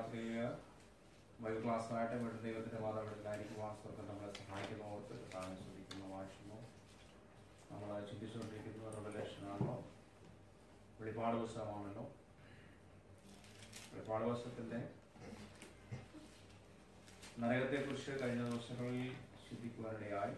രാത്രിയിൽ ബൈബിൾ ക്ലാസ്സായിട്ട് വീണ്ടും ദൈവത്തിന്റെ മാതാപിതാക്കളായിരിക്കുവാൻ സ്വർഗം നമ്മളെ സഹായിക്കുന്ന ഓർത്ത് താങ്കൾ ശ്രദ്ധിക്കുന്ന വായിക്കുമോ നമ്മൾ ചിന്തിച്ചുകൊണ്ടിരിക്കുന്നത് റെവലേഷനാണല്ലോ വെളിപ്പാട് പുസ്തകമാണല്ലോ വെളിപ്പാട് പുസ്തകത്തിന്റെ നരകത്തെക്കുറിച്ച് കഴിഞ്ഞ ദിവസങ്ങളിൽ ചിന്തിക്കുവാനിടയായി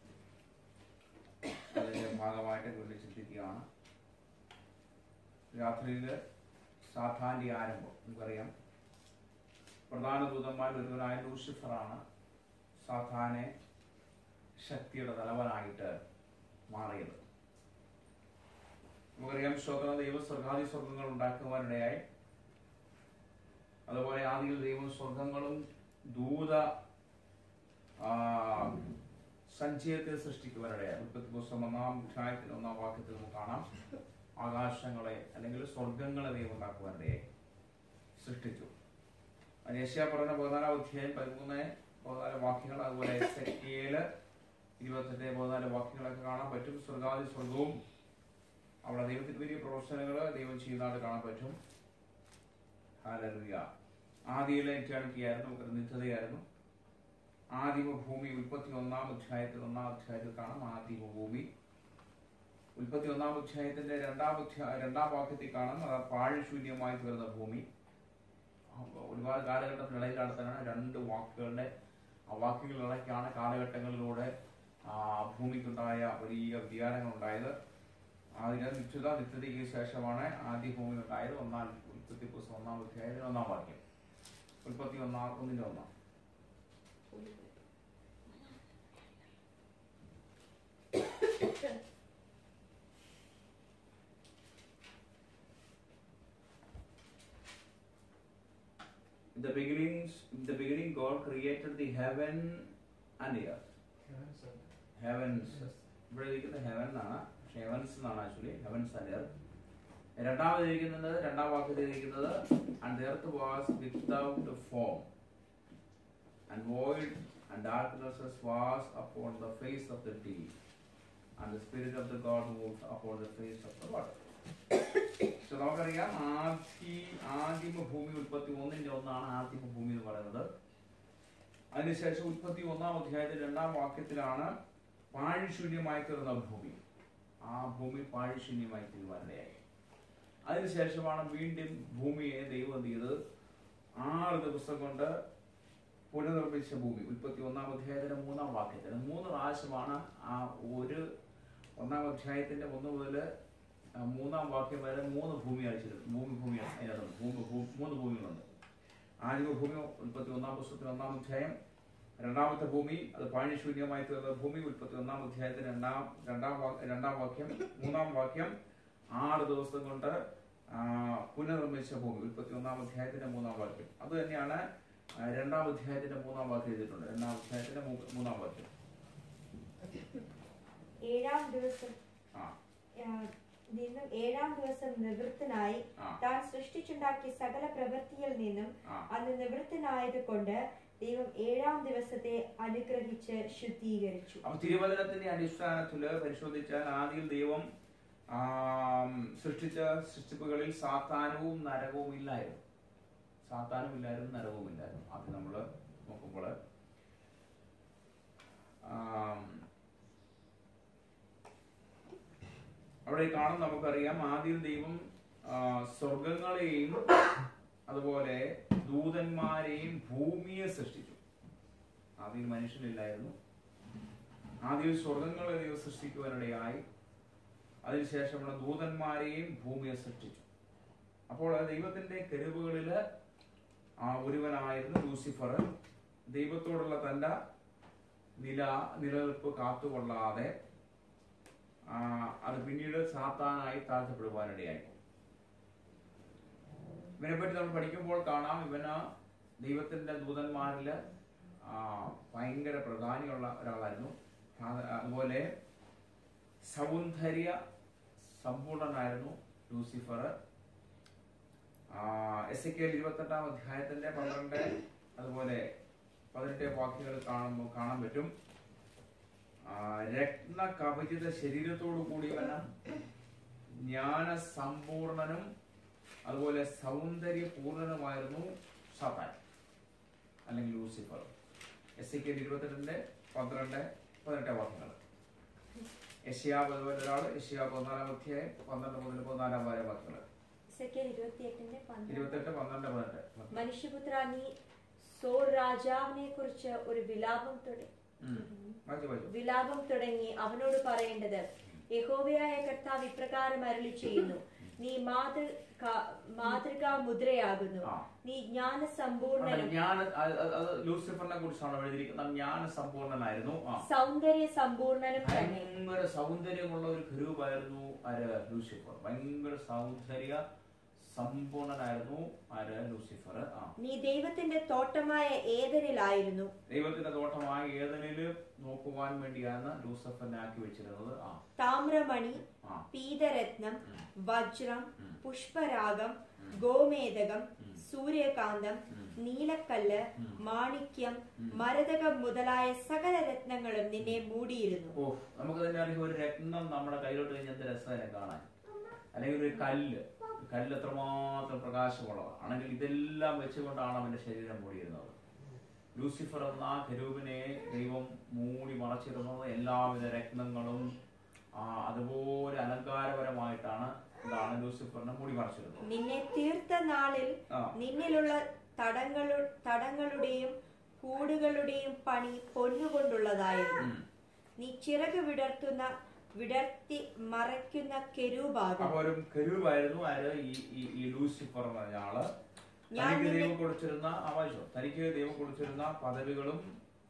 അതിന്റെ ഭാഗമായിട്ട് വീണ്ടും ചിന്തിക്കുകയാണ് രാത്രിയിൽ സാധാന്റെ ആരംഭം നമുക്കറിയാം പ്രധാന ദൂതന്മാരിൽ ഒരുവനായ ലൂസിഫറാണ് സാധാനെ ശക്തിയുടെ തലവനായിട്ട് മാറിയത് നമുക്കറിയാം സ്വതന്ത്ര ദൈവ സ്വർഗാദി സ്വർഗങ്ങൾ ഉണ്ടാക്കുവാനിടയായി അതുപോലെ ആദിയിൽ ദൈവം സ്വർഗങ്ങളും ദൂത ആ, സഞ്ചയത്തെ സൃഷ്ടിക്കുവാനിടയായി ഉൽപ്പത്തി പുസ്തകം ഒന്നാം അധ്യായത്തിൽ ഒന്നാം വാക്യത്തിൽ നമുക്ക് കാണാം ആകാശങ്ങളെ അല്ലെങ്കിൽ സ്വർഗങ്ങളെ ദൈവം ഉണ്ടാക്കുവാനിടയായി സൃഷ്ടിച്ചു അനേഷ്യ പറഞ്ഞ പതിനാലാം അധ്യായം പതിമൂന്ന് പതിനാല് വാക്യങ്ങൾ അതുപോലെ എസെക്കിയേല് ഇരുപത്തെട്ട് പതിനാല് വാക്യങ്ങളൊക്കെ കാണാൻ പറ്റും സ്വർഗാദി സ്വർഗവും അവിടെ ദൈവത്തിന് വലിയ പ്രവർത്തനങ്ങൾ ദൈവം ചെയ്യുന്നതായിട്ട് കാണാൻ പറ്റും ഹാലലുയ ആദിയിലെ ഇറ്റാണിറ്റിയായിരുന്നു നമുക്കൊരു നിത്യതയായിരുന്നു ആദിമ ഭൂമി ഉൽപ്പത്തി ഒന്നാം അധ്യായത്തിൽ ഒന്നാം അധ്യായത്തിൽ കാണാം ആദിമ ഭൂമി ഉൽപ്പത്തി ഒന്നാം അധ്യായത്തിന്റെ രണ്ടാം അധ്യായ രണ്ടാം വാക്യത്തിൽ കാണാം അത് പാഴ്ശൂന്യമായി തീർന്ന ഭൂമി അപ്പൊ ഒരുപാട് കാലഘട്ടത്തിനിടയിലാണ് തന്നെ രണ്ട് വാക്കുകളുടെ ആ വാക്കുകളിടയ്ക്കാണ് കാലഘട്ടങ്ങളിലൂടെ ആ ഭൂമിക്കുണ്ടായ വലിയ വ്യതിയാനങ്ങൾ ഉണ്ടായത് അതിന് നിശ്ചിത നിത്യതയ്ക്ക് ശേഷമാണ് ആദ്യ ഭൂമി ഉണ്ടായത് ഒന്നാം ഉൽപ്പത്തി പുസ്തകം ഒന്നാം അധ്യായത്തിൽ ഒന്നാം വാക്യം ഉൽപ്പത്തി ഒന്നാം ഒന്നിന്റെ ഒന്നാം In the beginnings, in the beginning, God created the heaven and the earth. Heavens. ഇവിടെ ഇരിക്കുന്നത് ഹെവൻ എന്നാണ് പക്ഷെ ഹെവൻസ് എന്നാണ് ആക്ച്വലി ഹെവൻസ് ആൻഡ് എർത്ത് രണ്ടാമത് ഇരിക്കുന്നത് രണ്ടാം വാക്യത്തിൽ ഇരിക്കുന്നത് and earth was without form and void and darkness was upon the face of the deep and the spirit of the God move upon the face of the water So, നമുക്കറിയാം ആദ്യ ആദിമ ഭൂമി ഉൽപ്പത്തി ഒന്നിന്റെ ഒന്നാണ് ആദിമ ഭൂമി എന്ന് പറയുന്നത് അതിനുശേഷം ഉൽപ്പത്തി ഒന്നാം അധ്യായത്തിൽ രണ്ടാം വാക്യത്തിലാണ് പാഴിശൂന്യമായി തീർന്ന ഭൂമി ആ ഭൂമി പാഴിശൂന്യമായി തീരുവാനിടയായി അതിനുശേഷമാണ് വീണ്ടും ഭൂമിയെ ദൈവം എന്ത് ചെയ്തത് ആറ് ദിവസം കൊണ്ട് പുനർനിർമ്മിച്ച ഭൂമി ഉൽപ്പത്തി ഒന്നാം അധ്യായത്തിന്റെ മൂന്നാം വാക്യത്തിന് മൂന്ന് പ്രാവശ്യമാണ് ആ ഒരു ഒന്നാം അധ്യായത്തിന്റെ ഒന്ന് മുതൽ ആ മൂന്നാം വാക്യം വരെ മൂന്ന് ഭൂമി അടിച്ചിട്ടുണ്ട് ഭൂമി ഭൂമിയാണ് അതിനകത്തുണ്ട് ഭൂമി ഭൂ- മൂന്ന് ഭൂമികളുണ്ട് ആദ്യമ ഭൂമി ഉൽപ്പത്തി ഒന്നാം പുസ്തകത്തിന് ഒന്നാം അധ്യായം രണ്ടാമത്തെ ഭൂമി അത് പാണിശൂന്യമായി തീർന്ന ഭൂമി ഉൽപ്പത്തി ഒന്നാം അധ്യായത്തിന് രണ്ടാം രണ്ടാം വാ- രണ്ടാം വാക്യം മൂന്നാം വാക്യം ആറ് ദിവസം കൊണ്ട് ആ, പുനർനിർമ്മിച്ച ഭൂമി ഉൽപ്പത്തി ഒന്നാം അധ്യായത്തിന്റെ മൂന്നാം വാക്യം അത് തന്നെയാണ് ആ, രണ്ടാം അധ്യായത്തിന്റെ മൂന്നാം വാക്യം എഴുതിയിട്ടുണ്ട് രണ്ടാം അധ്യായത്തിന്റെ മൂ- മൂന്നാം വാക്യം ഏഴാം ദിവസം ആ ആ, നിന്നും ഏഴാം ദിവസം നിവൃത്തനായി ആ താൻ സൃഷ്ടിച്ചുണ്ടാക്കിയ സകല പ്രവൃത്തിയിൽ നിന്നും ആ അന്ന് നിവൃത്തനായത് കൊണ്ട് ദൈവം ഏഴാം ദിവസത്തെ അനുഗ്രഹിച്ച് ശുദ്ധീകരിച്ചു അപ്പൊ തിരുവചനത്തിന്റെ അടിസ്ഥാനത്തില് പരിശോധിച്ചാൽ ആദ്യം ദൈവം ആം, സൃഷ്ടിച്ച സൃഷ്ടിപ്പുകളിൽ സാത്താനവും നരകവും ഇല്ലായിരുന്നു സാത്താനും ഇല്ലായിരുന്നു നരകവും ഇല്ലായിരുന്നു അത് നമ്മൾ നോക്കുമ്പോൾ അവിടെ കാണും നമുക്കറിയാം ആദ്യം ദൈവം ആ, സ്വർഗങ്ങളെയും അതുപോലെ ദൂതന്മാരെയും ഭൂമിയെ സൃഷ്ടിച്ചു ആദ്യം മനുഷ്യനില്ലായിരുന്നു ആദ്യം സ്വർഗങ്ങളെ ദൈവം സൃഷ്ടിക്കുവാനിടയായി അതിനുശേഷമുള്ള ദൂതന്മാരെയും ഭൂമിയെ സൃഷ്ടിച്ചു അപ്പോൾ ദൈവത്തിന്റെ കരുവുകളില് ആ ഒരുവനായിരുന്നു ലൂസിഫർ ദൈവത്തോടുള്ള തന്റെ നില നിലനിൽപ്പ് കാത്തുകൊള്ളാതെ ആ, അത് പിന്നീട് സാത്താനായി താഴ്ത്തപ്പെടുവാനിടയായി ഇവനെപ്പറ്റി നമ്മൾ പഠിക്കുമ്പോൾ കാണാം ഇവന് ദൈവത്തിന്റെ ദൂതന്മാരില് ആ, ഭയങ്കര പ്രധാനിയുള്ള ഒരാളായിരുന്നു ആ- അതുപോലെ സൗന്ദര്യ സമ്പൂർണനായിരുന്നു ലൂസിഫർ എസ് എ കെ ഇരുപത്തെട്ടാം അധ്യായത്തിന്റെ പന്ത്രണ്ട് അതുപോലെ പതിനെട്ട് വാക്യങ്ങൾ കാണുമ്പോൾ കാണാൻ പറ്റും ആ, രത്ന കവചിത ശരീരത്തോടു കൂടിയവനും ജ്ഞാന സമ്പൂർണനും അതുപോലെ സൗന്ദര്യപൂർണനുമായിരുന്നു സാത്താൻ അല്ലെങ്കിൽ ലൂസിഫർ എസ് സി കെ ഇരുപത്തെട്ടിന്റെ പന്ത്രണ്ട് പതിനെട്ട് വാക്യങ്ങൾ യഷ്യാബ് അതുപോലെ ഒരാൾ യഷ്യാബ് ഒന്നാലാം അധ്യായം പന്ത്രണ്ട് മുതൽ പതിനാലാം വരെ വാക്യങ്ങൾ സെക്കൻഡ് ഇരുപത്തിയെട്ടിന്റെ പന്ത്രണ്ട് ഇരുപത്തെട്ട് പന്ത്രണ്ട് പതിനെട്ട് മനുഷ്യപുത്ര നീ സോർ രാജാവിനെ കുറിച്ച് ഒരു വിലാപം തുടങ്ങി ഉം. വായിച്ചു വായിച്ചു വിലാപം തുടങ്ങി അവനോട് പറയേണ്ടത് യഹോവയായ കർത്താവ് ഇപ്രകാരം അരുളി ചെയ്യുന്നു നീ മാതൃക മാതൃകാ മുദ്രയാകുന്നു ആ. നീ ജ്ഞാന സമ്പൂർണനും ഞാൻ അത് ലൂസിഫറിനെ കുറിച്ചാണ് എഴുതിയിരിക്കുന്നത് ജ്ഞാന സമ്പൂർണനായിരുന്നു ആ സൗന്ദര്യ സമ്പൂർണനും തന്നെ ഭയങ്കര സൗന്ദര്യമുള്ള ഒരു ഖരൂപായിരുന്നു ആര് ലൂസിഫർ ഭയങ്കര സൗന്ദര്യ സമ്പൂർണനായിരുന്നു ആര് ലൂസിഫർ ആ നീ ദൈവത്തിന്റെ തോട്ടമായ ഏതനിലായിരുന്നു ദൈവത്തിന്റെ തോട്ടമായ ഏതെനില് നോക്കുവാൻ വേണ്ടിയാണ് ലൂസിഫറിനെ ആക്കി വെച്ചിരുന്നത് ആ താമ്രമണി ആ പീതരത്നം ഉം. വജ്രം ഉം. പുഷ്പരാഗം ഉം. ഗോമേതകം ഉം. സൂര്യകാന്തം ഉം. നീലക്കല്ല് ഉം. മാണിക്യം ഉം. മരതകം മുതലായ സകല രത്നങ്ങളും നിന്നെ മൂടിയിരുന്നു ഓ നമുക്ക് തന്നെ അറിയാം ഒരു രത്നം നമ്മുടെ കയ്യിലോട്ട് കഴിഞ്ഞ എന്ത് രസമാണ് കാണാൻ അല്ലെങ്കിൽ ഒരു കല്ല് കല്ല് എത്രമാത്രം പ്രകാശമുള്ളതാണ് ആണെങ്കിൽ ഇതെല്ലാം വെച്ചുകൊണ്ടാണ് അവന്റെ ശരീരം മൂടിയിരുന്നത് ലൂസിഫർ എന്ന കരൂപിനെ ദൈവം മൂടി മറച്ചിരുന്നത് എല്ലാവിധ രത്നങ്ങളും ആ, അതുപോലെ അലങ്കാരപരമായിട്ടാണ് എന്താണ് ലൂസിഫറിനെ മൂടി മറച്ചിരുന്നത് നിന്നെ തീർത്ത നാളിൽ ആ നിന്നിലുള്ള തടങ്ങളു തടങ്ങളുടെയും കൂടുകളുടെയും പണി പൊന്നുകൊണ്ടുള്ളതായിരുന്നു ഉം. നീ ചിറക് വിടർത്തുന്ന വിടർത്തി മറയ്ക്കുന്ന കെരൂപാകും അപ്പൊ ഒരു കരൂപായിരുന്നു ആര് ഈ ഈ- ഈ ലൂസിഫർ എന്ന് പറഞ്ഞ ആള് ഞാൻ തനിക്ക് നിന്നെ- ദൈവം കൊടുത്തിരുന്ന ആവാശം തനിക്ക് ദൈവം കൊടുത്തിരുന്ന പദവികളും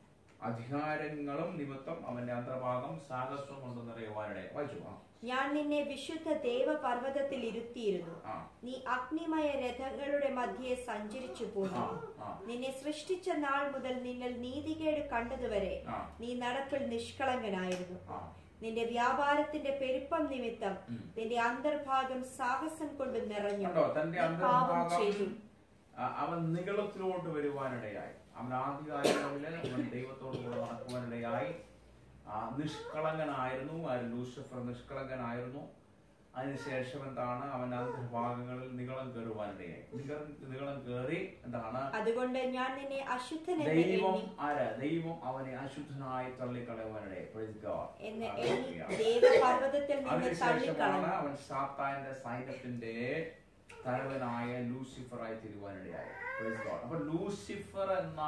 അധികാരങ്ങളും നിമിത്തം അവന്റെ അന്തർഭാഗം സാഹസം കൊണ്ട് നിറയുവാനിടെ വായിച്ചു ആ ഞാൻ നിന്നെ വിശുദ്ധ ദേവപർവ്വതത്തിൽ ഇരുത്തിയിരുന്നു ആ നീ അഗ്നിമയ രഥങ്ങളുടെ മധ്യേ സഞ്ചരിച്ചു ആ പോന്നു ആ നിന്നെ സൃഷ്ടിച്ച നാൾ മുതൽ നിങ്ങൾ നീതികേട് കണ്ടതുവരെ ആ നീ നടപ്പിൽ നിഷ്കളങ്കനായിരുന്നു ആ നിന്റെ വ്യാപാരത്തിന്റെ പെരുപ്പം നിമിത്തം ഉം. നിന്റെ അന്തർഭാഗം സാഹസം കൊണ്ട് നിറഞ്ഞു കണ്ടോ തന്റെ നീ പാപം അന്തർഭാഗം ചെയ്തു ആ, അവൻ നികളത്തിലോട്ട് വരുവാനിടയായി അവൻ ആദ്യകാലങ്ങളില് അവൻ ദൈവത്തോട് കൂടെ നടക്കുവാനിടയായി ആ, നിഷ്കളങ്കനായിരുന്നു ആ ലൂസിഫർ നിഷ്കളങ്കനായിരുന്നു അതിനുശേഷം എന്താണ് അവൻ അന്തർഭാഗങ്ങളിൽ നികളം കയറുവാനിടയായി നികളം നികളം കയറി എന്താണ് അതുകൊണ്ട് ഞാൻ നിന്നെ അശുദ്ധനെന്ന് ദൈവം എണ്ണി ആരാ ദൈവം അവനെ അശുദ്ധനായി തള്ളിക്കളയുവാനിടയായി Praise God. എന്ന് എണ്ണി Hallelujah. ദേവപർവ്വതത്തിൽ നിന്ന് അതിനുശേഷമാണ് തള്ളിക്കളഞ്ഞു അവൻ സാത്താന്റെ സൈന്യത്തിന്റെ തലവനായ ലൂസിഫറായി തീരുവാനിടയായി Praise God. അപ്പൊ ലൂസിഫർ എന്ന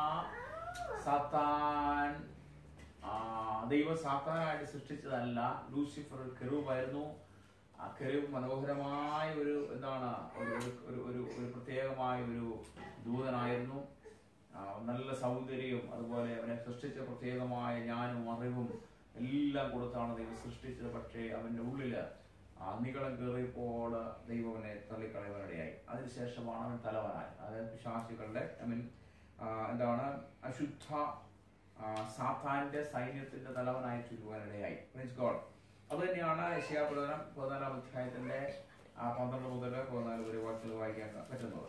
സാത്താൻ ആ, ദൈവം സാത്താനായിട്ട് സൃഷ്ടിച്ചതല്ല ലൂസിഫർ ഒരു കെരൂപായിരുന്നു ആ കെരൂബ് മനോഹരമായ ഒരു എന്താണ് ഒരു ഒരു- ഒരു ഒരു ഒരു പ്രത്യേകമായ ഒരു ദൂതനായിരുന്നു ആ, നല്ല സൗന്ദര്യവും അതുപോലെ അവനെ സൃഷ്ടിച്ച പ്രത്യേകമായ ജ്ഞാനവും അറിവും എല്ലാം കൊടുത്താണ് ദൈവം സൃഷ്ടിച്ചത് പക്ഷേ അവന്റെ ഉള്ളില് അഗ്നികളം കയറിയപ്പോൾ ദൈവം അവനെ തള്ളിക്കളയുവാനിടയായി അതിനുശേഷമാണ് അവൻ തലവനായി അതായത് പിശാചികളുടെ ഐ മീൻ എന്താണ് അശുദ്ധ ആ, സാത്താന്റെ സൈന്യത്തിന്റെ തലവനായി ചുരുവാനിടയായി Praise God. അത് തന്നെയാണ് ഏഷ്യാ പ്രധാനം പതിനാലാം അധ്യായത്തിന്റെ ആ, പന്ത്രണ്ട് മുതൽ പതിനാല് വരെ വാക്കുകൾ വായിക്കാൻ പറ്റുന്നത്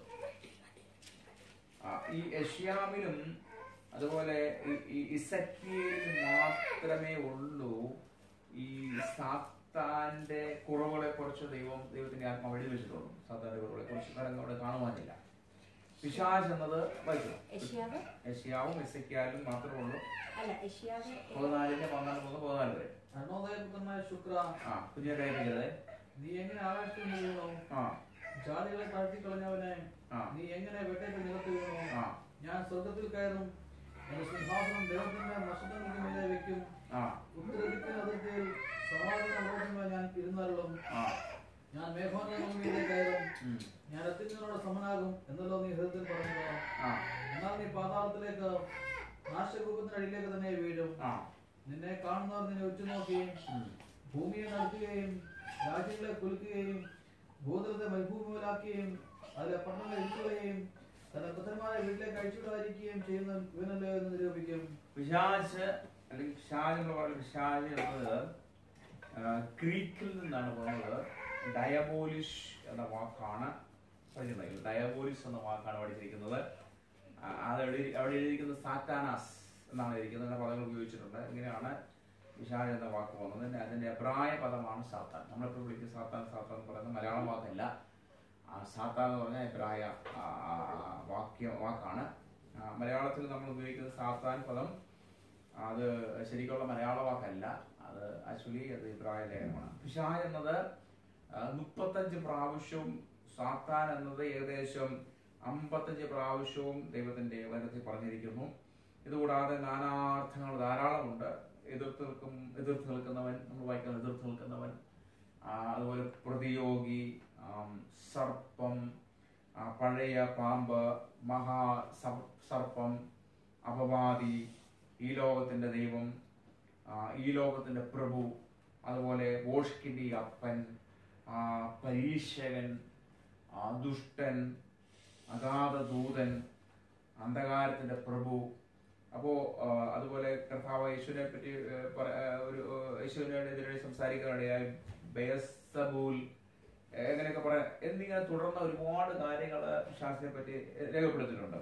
ആ, ഈ യഷ്യാമിലും അതുപോലെ ഈ- ഈ ഇസക്കിയയിലും മാത്രമേ ഉള്ളൂ ഈ സാത്താന്റെ കുറവുകളെ കുറിച്ച് ദൈവം ദൈവത്തിന്റെ ആത്മാവ് എഴുതി വെച്ചിട്ടുള്ളൂ സാത്താന്റെ കുറവുകളെ കുറിച്ച് കാരണം അവിടെ കാണുവാനില്ല പിശാജ് എന്നത് വായിക്കണം യശ്യാവ് യഷ്യാവും ഇസക്കിയാലും മാത്രമേ ഉള്ളൂ അല്ല യശ്യാവ് പതിനാലിന്റെ പന്ത്രണ്ട് മുതൽ പതിനാല് വരെ അരുണോദയപുത്രനായ ശുക്ര ആ കുഞ്ഞിനെ കഴിപ്പിക്കരുത് നീ എങ്ങനെ ആകാശത്ത് നിന്ന് വീണു ആ ജാതികളെ താഴ്ത്തിക്കളഞ്ഞവനെ ആ നീ എങ്ങനെ വെട്ടേറ്റ് നിലത്ത് വീണു ആ ഞാൻ സ്വർഗത്തിൽ കയറും എന്റെ സിംഹാസനം ദൈവത്തിന്റെ നക്ഷത്രങ്ങൾക്ക് മീതെ വെക്കും ആ ഉത്തരദിക്കിന് അതിർത്തിയിൽ സമാധാന ലോകന്മാർ ഞാൻ ഇരുന്നരുളും ആ ഞാൻ മേഘോന്നതങ്ങൾക്ക് മീതെ കയറും ഉം, ഞാൻ അത്യുന്നതനോട് സമനാകും എന്നല്ലോ നീ ഹൃദയത്തിൽ പറഞ്ഞത് ആ എന്നാൽ നീ പാതാളത്തിലേക്ക് നാശകൂപത്തിന്റെ അടിയിലേക്ക് തന്നെ വീഴും ആ നിന്നെ കാണുന്നവർ നിന്നെ ഉറ്റുനോക്കുകയും ഉം, ഭൂമിയെ നടത്തുകയും രാജ്യങ്ങളെ കുലുക്കുകയും ഭൂതലത്തെ മരുഭൂമിയിലാക്കുകയും അതിലെ പട്ടണങ്ങളെ ഇരിക്കുകയും തന്റെ പുത്രന്മാരെ വീട്ടിലേക്ക് അഴിച്ചുവിടാതിരിക്കുകയും ചെയ്യുന്ന ഇവനല്ലോ എന്ന് നിരൂപിക്കും പിശാച് അല്ലെങ്കിൽ പിശാജ് എന്ന് പറയുന്ന പിശാജ് എന്നത് ആ, ഗ്രീക്കിൽ നിന്നാണ് വന്നത് ഡയബോലിഷ് എന്ന വാക്കാണ് പഠിച്ചിട്ടുണ്ടെങ്കിൽ ഡയബോലിസ് എന്ന വാക്കാണ് പഠിച്ചിരിക്കുന്നത് ആ, അത് എഴുതി അവിടെ എഴുതിയിരിക്കുന്നത് സാറ്റാനാസ് എന്നാണ് എഴുതിയിരിക്കുന്നത് എന്ന പദങ്ങൾ ഉപയോഗിച്ചിട്ടുണ്ട് ഇങ്ങനെയാണ് പിശാജ് എന്ന വാക്ക് വന്നത് അതിന്റെ അതിന്റെ അഭിപ്രായ പദമാണ് സാത്താൻ നമ്മളിപ്പോൾ വിളിക്കുന്ന സാത്താൻ സാത്താൻ എന്ന് പറയുന്നത് മലയാളം വാക്കല്ല ആ, സാത്താൻ എന്ന് പറഞ്ഞ എബ്രായ ആ, ആ, വാക്യം വാക്കാണ് ആ, മലയാളത്തിൽ നമ്മൾ ഉപയോഗിക്കുന്ന സാത്താൻ പദം അത് ശരിക്കുള്ള മലയാള വാക്കല്ല അത് ആക്ച്വലി അത് ഇബ്രായ ലേഖനമാണ് പിശാജ് എന്നത് ആ, മുപ്പത്തഞ്ച് പ്രാവശ്യവും സാത്താൻ എന്നത് ഏകദേശം അമ്പത്തഞ്ച് പ്രാവശ്യവും ദൈവത്തിന്റെ വചനത്തിൽ പറഞ്ഞിരിക്കുന്നു ഇതുകൂടാതെ നാനാർത്ഥങ്ങൾ ധാരാളമുണ്ട് എതിർത്ത് നിൽക്കും എതിർത്ത് നിൽക്കുന്നവൻ നമ്മൾ വായിക്കുന്ന എതിർത്ത് നിൽക്കുന്നവൻ ആ, അതുപോലെ പ്രതിയോഗി ആം, സർപ്പം ആ, പഴയ പാമ്പ് മഹാ സർ- സർപ്പം അപവാദി ഈ ലോകത്തിന്റെ ദൈവം ആ, ഈ ലോകത്തിന്റെ പ്രഭു അതുപോലെ വോഷ്കിന്റെ അപ്പൻ ആ, പരീക്ഷകൻ ആ, ദുഷ്ടൻ അഗാധ ദൂതൻ അന്ധകാരത്തിന്റെ പ്രഭു അപ്പോ ആ, അതുപോലെ കർത്താവ് യേശുവിനെ പറ്റി ആ, പറ- ആ, ഒരു ആ, യേശുവിനെതിരെ സംസാരിക്കാനിടയായി ബേസബൂൽ എങ്ങനെയൊക്കെ പറയാം എന്നിങ്ങനെ തുടർന്ന ഒരുപാട് കാര്യങ്ങൾ ശാസ്ത്രത്തെ പറ്റി രേഖപ്പെടുത്തിയിട്ടുണ്ട്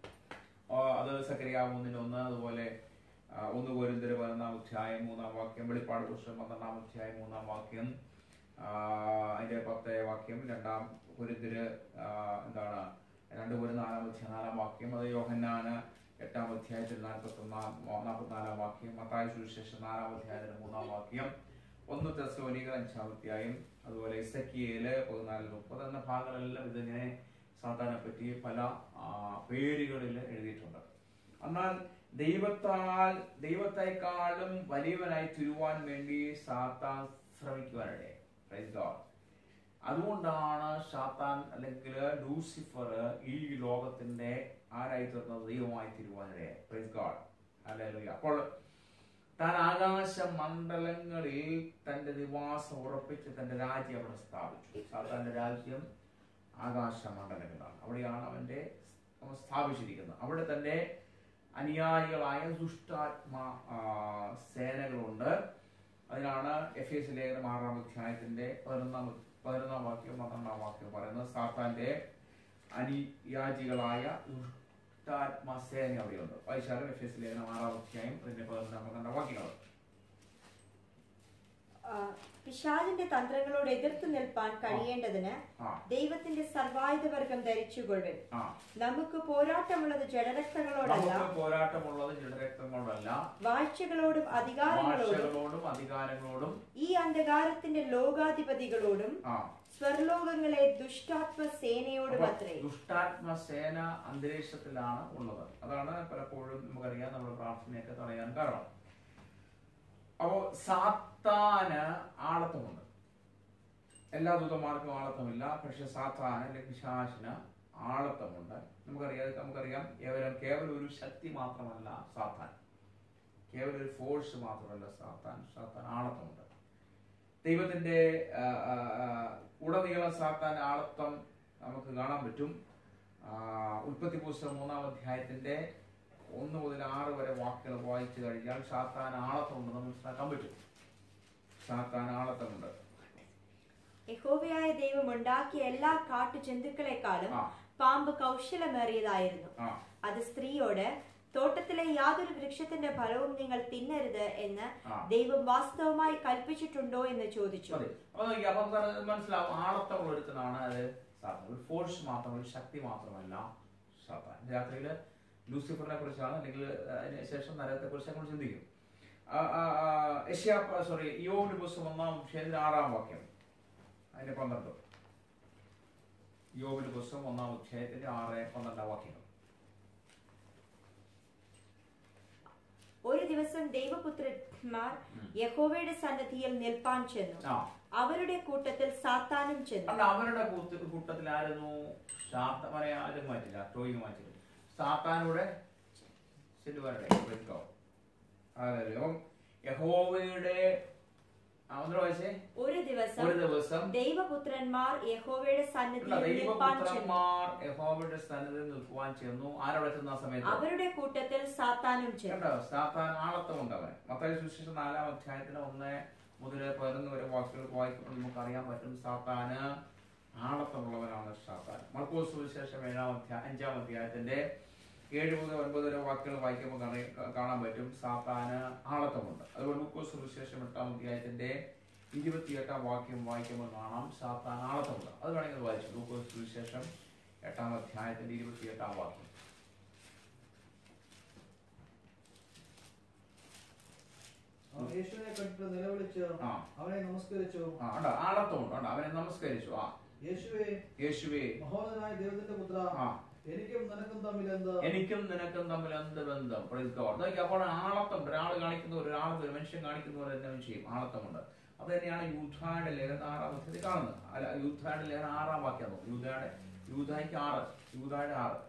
ആ, അത് സക്രിയ മൂന്നിന് ഒന്ന് അതുപോലെ ആ, ഒന്ന് കോരിന്തര് പതിനൊന്നാം അധ്യായം മൂന്നാം വാക്യം വെളിപ്പാട് പുസ്തകം പന്ത്രണ്ടാം അധ്യായം മൂന്നാം വാക്യം ആ, അതിന്റെ പത്തേ വാക്യം രണ്ടാം കുരുത്തിര് എന്താണ് രണ്ട് കുരു നാലാം അധ്യായം നാലാം വാക്യം അത് യോഹന്നാന് എട്ടാം അധ്യായത്തിൽ നാൽപ്പത്തി ഒന്നാം നാൽപ്പത്തിനാലാം വാക്യം മത്തായ സുവിശേഷം നാലാം അധ്യായത്തിന് മൂന്നാം വാക്യം ഒന്ന് തെസ്ലോനികൾ അഞ്ചാം അധ്യായം അതുപോലെ ഇസക്കിയേല് പതിനാല് മുപ്പത് എന്ന ഭാഗങ്ങളെല്ലാം ഇതിങ്ങനെ സാത്താനെ പറ്റി പല ആ, പേരുകളിൽ എഴുതിയിട്ടുണ്ട് എന്നാൽ ദൈവത്താൽ ദൈവത്തെക്കാളും വലിയവനായി തീരുവാൻ വേണ്ടി സാത്താൻ ശ്രമിക്കുവാനിടയെ Praise God. അതുകൊണ്ടാണ് സാത്താൻ അല്ലെങ്കിൽ ലൂസിഫർ ഈ ലോകത്തിന്റെ ആരായി തീർന്നത് ദൈവമായി തീരുവാനിടയെ Praise God. Hallelujah. അപ്പോൾ താൻ ആകാശ മണ്ഡലങ്ങളിൽ തന്റെ നിവാസം ഉറപ്പിച്ച് തന്റെ രാജ്യം അവിടെ സ്ഥാപിച്ചു സാത്താന്റെ രാജ്യം ആകാശ മണ്ഡലങ്ങളാണ് അവിടെയാണ് അവന്റെ അവൻ സ്ഥാപിച്ചിരിക്കുന്നത് അവിടെ തന്റെ അനുയായികളായ ദുഷ്ടാത്മ ആ, സേനകളുണ്ട് അതിനാണ് എഫ് എസ് ലേഖനം ആറാം അധ്യായത്തിന്റെ പതിനൊന്നാം പതിനൊന്നാം വാക്യം പന്ത്രണ്ടാം വാക്യം പറയുന്നത് സാത്താന്റെ അനുയാജികളായ ദുഷ്ടാത്മ സേന അവിടെയുണ്ട് വായിച്ചാലും എഫ് എസ് ലേഖനം ആറാം അധ്യായം അതിന്റെ പതിനൊന്നാം പന്ത്രണ്ടാം വാക്യങ്ങൾ ആ, പിശാചിന്റെ തന്ത്രങ്ങളോട് എതിർത്ത് നിൽപ്പാൻ കഴിയേണ്ടതിന് ആ ദൈവത്തിന്റെ സർവായുധവർഗം ധരിച്ചുകൊള്ളുവിൻ ആ നമുക്ക് പോരാട്ടമുള്ളത് ജഡരക്തങ്ങളോടല്ല നമുക്ക് പോരാട്ടമുള്ളത് ജഡരക്തങ്ങളോടല്ല വാഴ്ചകളോടും അധികാരങ്ങളോടും ഭാഷകളോടും അധികാരങ്ങളോടും ഈ അന്ധകാരത്തിന്റെ ലോകാധിപതികളോടും ആ സ്വർലോകങ്ങളെ ദുഷ്ടാത്മ സേനയോടും അപ്പൊ അത്രേ ദുഷ്ടാത്മ സേന അന്തരീക്ഷത്തിലാണ് ഉള്ളത് അതാണ് പലപ്പോഴും നമുക്കറിയാം നമ്മുടെ പ്രാർത്ഥനയൊക്കെ തടയാൻ കാരണം അപ്പോ സാത്താന് ആളത്വമുണ്ട് എല്ലാ ദൂതന്മാർക്കും ആളത്വമില്ല പക്ഷെ സാത്താന് അല്ലെങ്കിൽ പിശാചിന് ആളത്വമുണ്ട് നമുക്കറിയാം നമുക്കറിയാം കേവലം കേവലം ഒരു ശക്തി മാത്രമല്ല സാത്താൻ കേവലം ഒരു ഫോഴ്സ് മാത്രമല്ല സാത്താൻ സാത്താൻ ആളത്വമുണ്ട് ദൈവത്തിന്റെ ആ, ആ, ആ, ഉടനീളം സാത്താൻ ആളത്വം നമുക്ക് കാണാൻ പറ്റും ആ, ഉൽപ്പത്തി പുസ്തകം മൂന്നാം അധ്യായത്തിന്റെ ഒന്ന് മുതൽ ആറ് വരെ വാക്കുകൾ വായിച്ചു കഴിഞ്ഞാൽ സാത്താൻ ആളത്വമുണ്ടെന്ന് മനസ്സിലാക്കാൻ പറ്റും സാത്താൻ ആളത്വമുണ്ട് യഹോവയായ ദൈവം ഉണ്ടാക്കിയ എല്ലാ കാട്ടു ജന്തുക്കളെക്കാളും ആ പാമ്പ് കൗശലമേറിയതായിരുന്നു ആ അത് സ്ത്രീയോട് തോട്ടത്തിലെ യാതൊരു വൃക്ഷത്തിന്റെ ഫലവും നിങ്ങൾ തിന്നരുത് എന്ന് ആ ദൈവം വാസ്തവമായി കൽപ്പിച്ചിട്ടുണ്ടോ എന്ന് ചോദിച്ചു മതി അപ്പൊ നോക്കിയേ, അപ്പൊ നമുക്ക് മനസ്സിലാവും ആളത്തമുള്ള ഒരുത്തനാണ് അത് സാത്താൻ ഒരു ഫോഴ്സ് മാത്രം ഒരു ശക്തി മാത്രമല്ല സാത്താൻ രാത്രിയിൽ ലൂസിഫറിനെ കുറിച്ചാണ് അല്ലെങ്കിൽ അതിന് ശേഷം നരകത്തെ കുറിച്ച് നമ്മൾ ചിന്തിക്കും സോറി യോവിന്റെ പുസ്തകം ഒന്നാം വിഷയത്തിന്റെ ആറാം വാക്യം അതിന്റെ പന്ത്രണ്ട് യോവിന്റെ പുസ്തകം ഒന്നാം അധ്യായത്തിന്റെ ആറ് പന്ത്രണ്ടാം വാക്യങ്ങൾ ഒരു ദിവസം ദൈവപുത്രന്മാർ ഉം. യഹോവയുടെ സന്നദ്ധിയിൽ നിൽപ്പാൻ ചെന്നു ആ അവരുടെ കൂട്ടത്തിൽ സാത്താനും ചെന്നു അല്ല അവരുടെ കൂട്ട- കൂട്ടത്തിലായിരുന്നു സാത്താനെ ആരും മാറ്റില്ല ടോയിങ് മാറ്റില്ല സാത്താനൂടെ ചെല്ലുവാരുടെ അപ്പം യഹോവയുടെ ആ, ഒന്നുകൂടെ വായിച്ചേ ഒരു ദിവസം ഒരു ദിവസം ദൈവപുത്രന്മാർ യഹോവയുടെ അല്ല, സന്നിധിയിൽ നിൽപ്പാൻ ചെന്നു ദൈവപുത്രന്മാർ യഹോവയുടെ സ്ഥാനത്ത് നിൽക്കുവാൻ ചെന്നു ആരവിടെ ചെന്ന ആ സമയത്ത് അവരുടെ കൂട്ടത്തിൽ സാത്താനും ചെന്നു കണ്ടോ സാത്താൻ ആളത്വമുണ്ട് അവൻ മത്തായി സുവിശേഷം നാലാം അധ്യായത്തിന് ഒന്ന് മുതൽ പതിനൊന്ന് വരെ വാക്കുകൾ വായിക്കുമ്പോൾ നമുക്ക് അറിയാൻ പറ്റും സാത്താന് ആളത്വമുള്ളവനാണ് സാത്താൻ മർക്കോസ് സുവിശേഷം ഏഴാം അധ്യായ അഞ്ചാം അധ്യായത്തിന്റെ ഏഴ് മുതൽ ഒൻപത് വരെ വാക്കുകൾ വായിക്കുമ്പോൾ കാണി- കാണാൻ പറ്റും സാത്താന് ആളത്വമുണ്ട് അതുപോലെ ലൂക്കോസ് സുവിശേഷം എട്ടാം അധ്യായത്തിന്റെ ഇരുപത്തിയെട്ടാം വാക്യം വായിക്കുമ്പോൾ കാണാം സാത്താൻ ആളത്തമുണ്ട് അത് വേണമെങ്കിൽ വായിച്ചു ലൂക്കോസ് സുവിശേഷം എട്ടാം അധ്യായത്തിന്റെ ഇരുപത്തിയെട്ടാം വാക്യം അവൻ യേശുവിനെ കണ്ടിട്ട് നിലവിളിച്ച് ആ അവനെ നമസ്കരിച്ചു ആ ഉണ്ട് ആളത്തമുണ്ട് ഉണ്ട് അവനെ നമസ്കരിച്ചു ആ യേശുവേ യേശുവേ മഹോദരനായ ദൈവത്തിന്റെ പുത്ര ആ എനിക്കും നിനക്കും തമ്മിൽ എന്ത് എനിക്കും നിനക്കും തമ്മിൽ എന്ത് ബന്ധം Praise God. നോക്കിക്കേ, അപ്പോൾ ആളത്തം ഒരാൾ കാണിക്കുന്ന ഒരു ഒരാൾ ഒരു മനുഷ്യൻ കാണിക്കുന്ന പോലെ തന്നെ അവൻ ചെയ്യും ആളത്തമുണ്ട് അത് തന്നെയാണ് യൂഥായുടെ ലേഖന ആറാം അധ്യായത്തിൽ കാണുന്നത് അല്ല യൂഥായുടെ ലേഖന ആറാം വാക്യം നോക്കും യൂഥായുടെ യൂഥായ്ക്ക് ആറ് യൂഥായുടെ ആറ്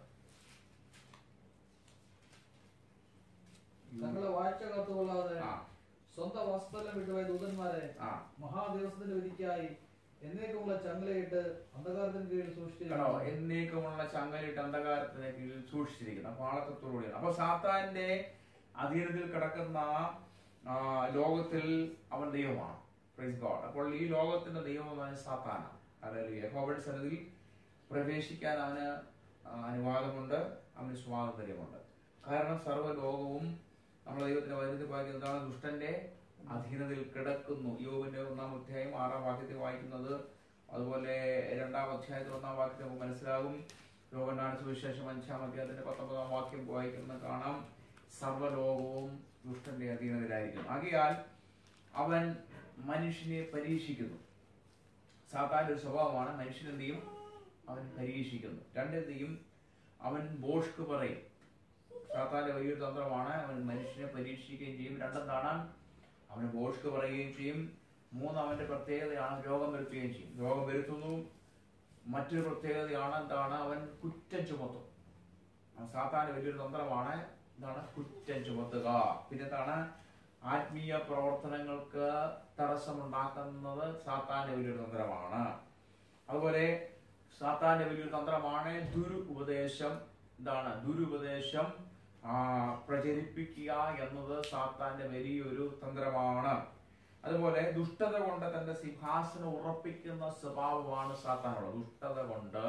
തങ്ങളെ വാഴ്ച കാത്തുകൊള്ളാതെ ആ സ്വന്തം വസ്ത്രം വിട്ടുപോയ ദൂതന്മാരെ ആ മഹാദിവസത്തിന്റെ വിധിക്കായി എന്നേക്കുമുള്ള ചങ്ങലയിട്ട് അന്ധകാരത്തിന് കീഴിൽ കണ്ടോ സൂക്ഷിച്ചിരിക്കുന്നു എന്നേക്കുമുള്ള ചങ്ങലിട്ട് അന്ധകാരത്തിന് കീഴിൽ സൂക്ഷിച്ചിരിക്കുന്നു അപ്പൊ ആളത്തത്തോടുകൂടിയാണ് അപ്പൊ സാത്താന്റെ അധീനത്തിൽ കിടക്കുന്ന ആ, ലോകത്തിൽ അവൻ ദൈവമാണ് പ്രൈസ് ഗോഡ് അപ്പോൾ ഈ ലോകത്തിന്റെ ദൈവമായ സാത്താനാണ് അതായത് യഹോവയുടെ സന്നിധിയിൽ പ്രവേശിക്കാൻ അവന് ആ, അനുവാദമുണ്ട് അവന് സ്വാതന്ത്ര്യമുണ്ട് കാരണം സർവ്വലോകവും നമ്മുടെ ദൈവത്തിന്റെ വൈദ്യുതി വായിക്കുന്നതാണ് ദുഷ്ടന്റെ അധീനതയിൽ കിടക്കുന്നു യോബിന്റെ ഒന്നാം അധ്യായം ആറാം വാക്യത്തിൽ വായിക്കുന്നത് അതുപോലെ രണ്ടാം അധ്യായത്തിൽ ഒന്നാം വാക്യത്തിൽ നമുക്ക് മനസ്സിലാകും യോഹന്നാണ് സുവിശേഷം അഞ്ചാം അധ്യായത്തിന്റെ പത്തൊമ്പതാം വാക്യം വായിക്കുന്നത് കാണാം സർവ്വലോകവും ദുഷ്ടന്റെ അധീനതയിലായിരിക്കും ആകയാൽ അവൻ മനുഷ്യനെ പരീക്ഷിക്കുന്നു സാത്താന്റെ ഒരു സ്വഭാവമാണ് മനുഷ്യൻ എന്ത് ചെയ്യും അവൻ പരീക്ഷിക്കുന്നു രണ്ടെന്ത് ചെയ്യും അവൻ ബോഷ്ക്ക് പറയും സാത്താന്റെ വലിയൊരു തന്ത്രമാണ് അവൻ മനുഷ്യനെ പരീക്ഷിക്കുകയും ചെയ്യും രണ്ടെന്താണ് അവന് ബോഷ്ക്ക് പറയുകയും ചെയ്യും മൂന്ന് അവന്റെ പ്രത്യേകതയാണ് രോഗം വരുത്തുകയും ചെയ്യും രോഗം വരുത്തുന്നു മറ്റൊരു പ്രത്യേകതയാണ് എന്താണ് അവൻ കുറ്റം ചുമത്തും ആ സാത്താന്റെ വലിയൊരു തന്ത്രമാണ് എന്താണ് കുറ്റം ചുമത്തുക പിന്നെന്താണ് ആത്മീയ പ്രവർത്തനങ്ങൾക്ക് തടസ്സമുണ്ടാക്കുന്നത് സാത്താന്റെ വലിയൊരു തന്ത്രമാണ് അതുപോലെ സാത്താന്റെ വലിയൊരു തന്ത്രമാണ് ദുരു ഉപദേശം എന്താണ് ദുരുപദേശം ആ, പ്രചരിപ്പിക്കുക എന്നത് സാത്താന്റെ വലിയൊരു തന്ത്രമാണ് അതുപോലെ ദുഷ്ടത കൊണ്ട് തന്റെ സിംഹാസനം ഉറപ്പിക്കുന്ന സ്വഭാവമാണ് സാത്താനുള്ളത് ദുഷ്ടത കൊണ്ട്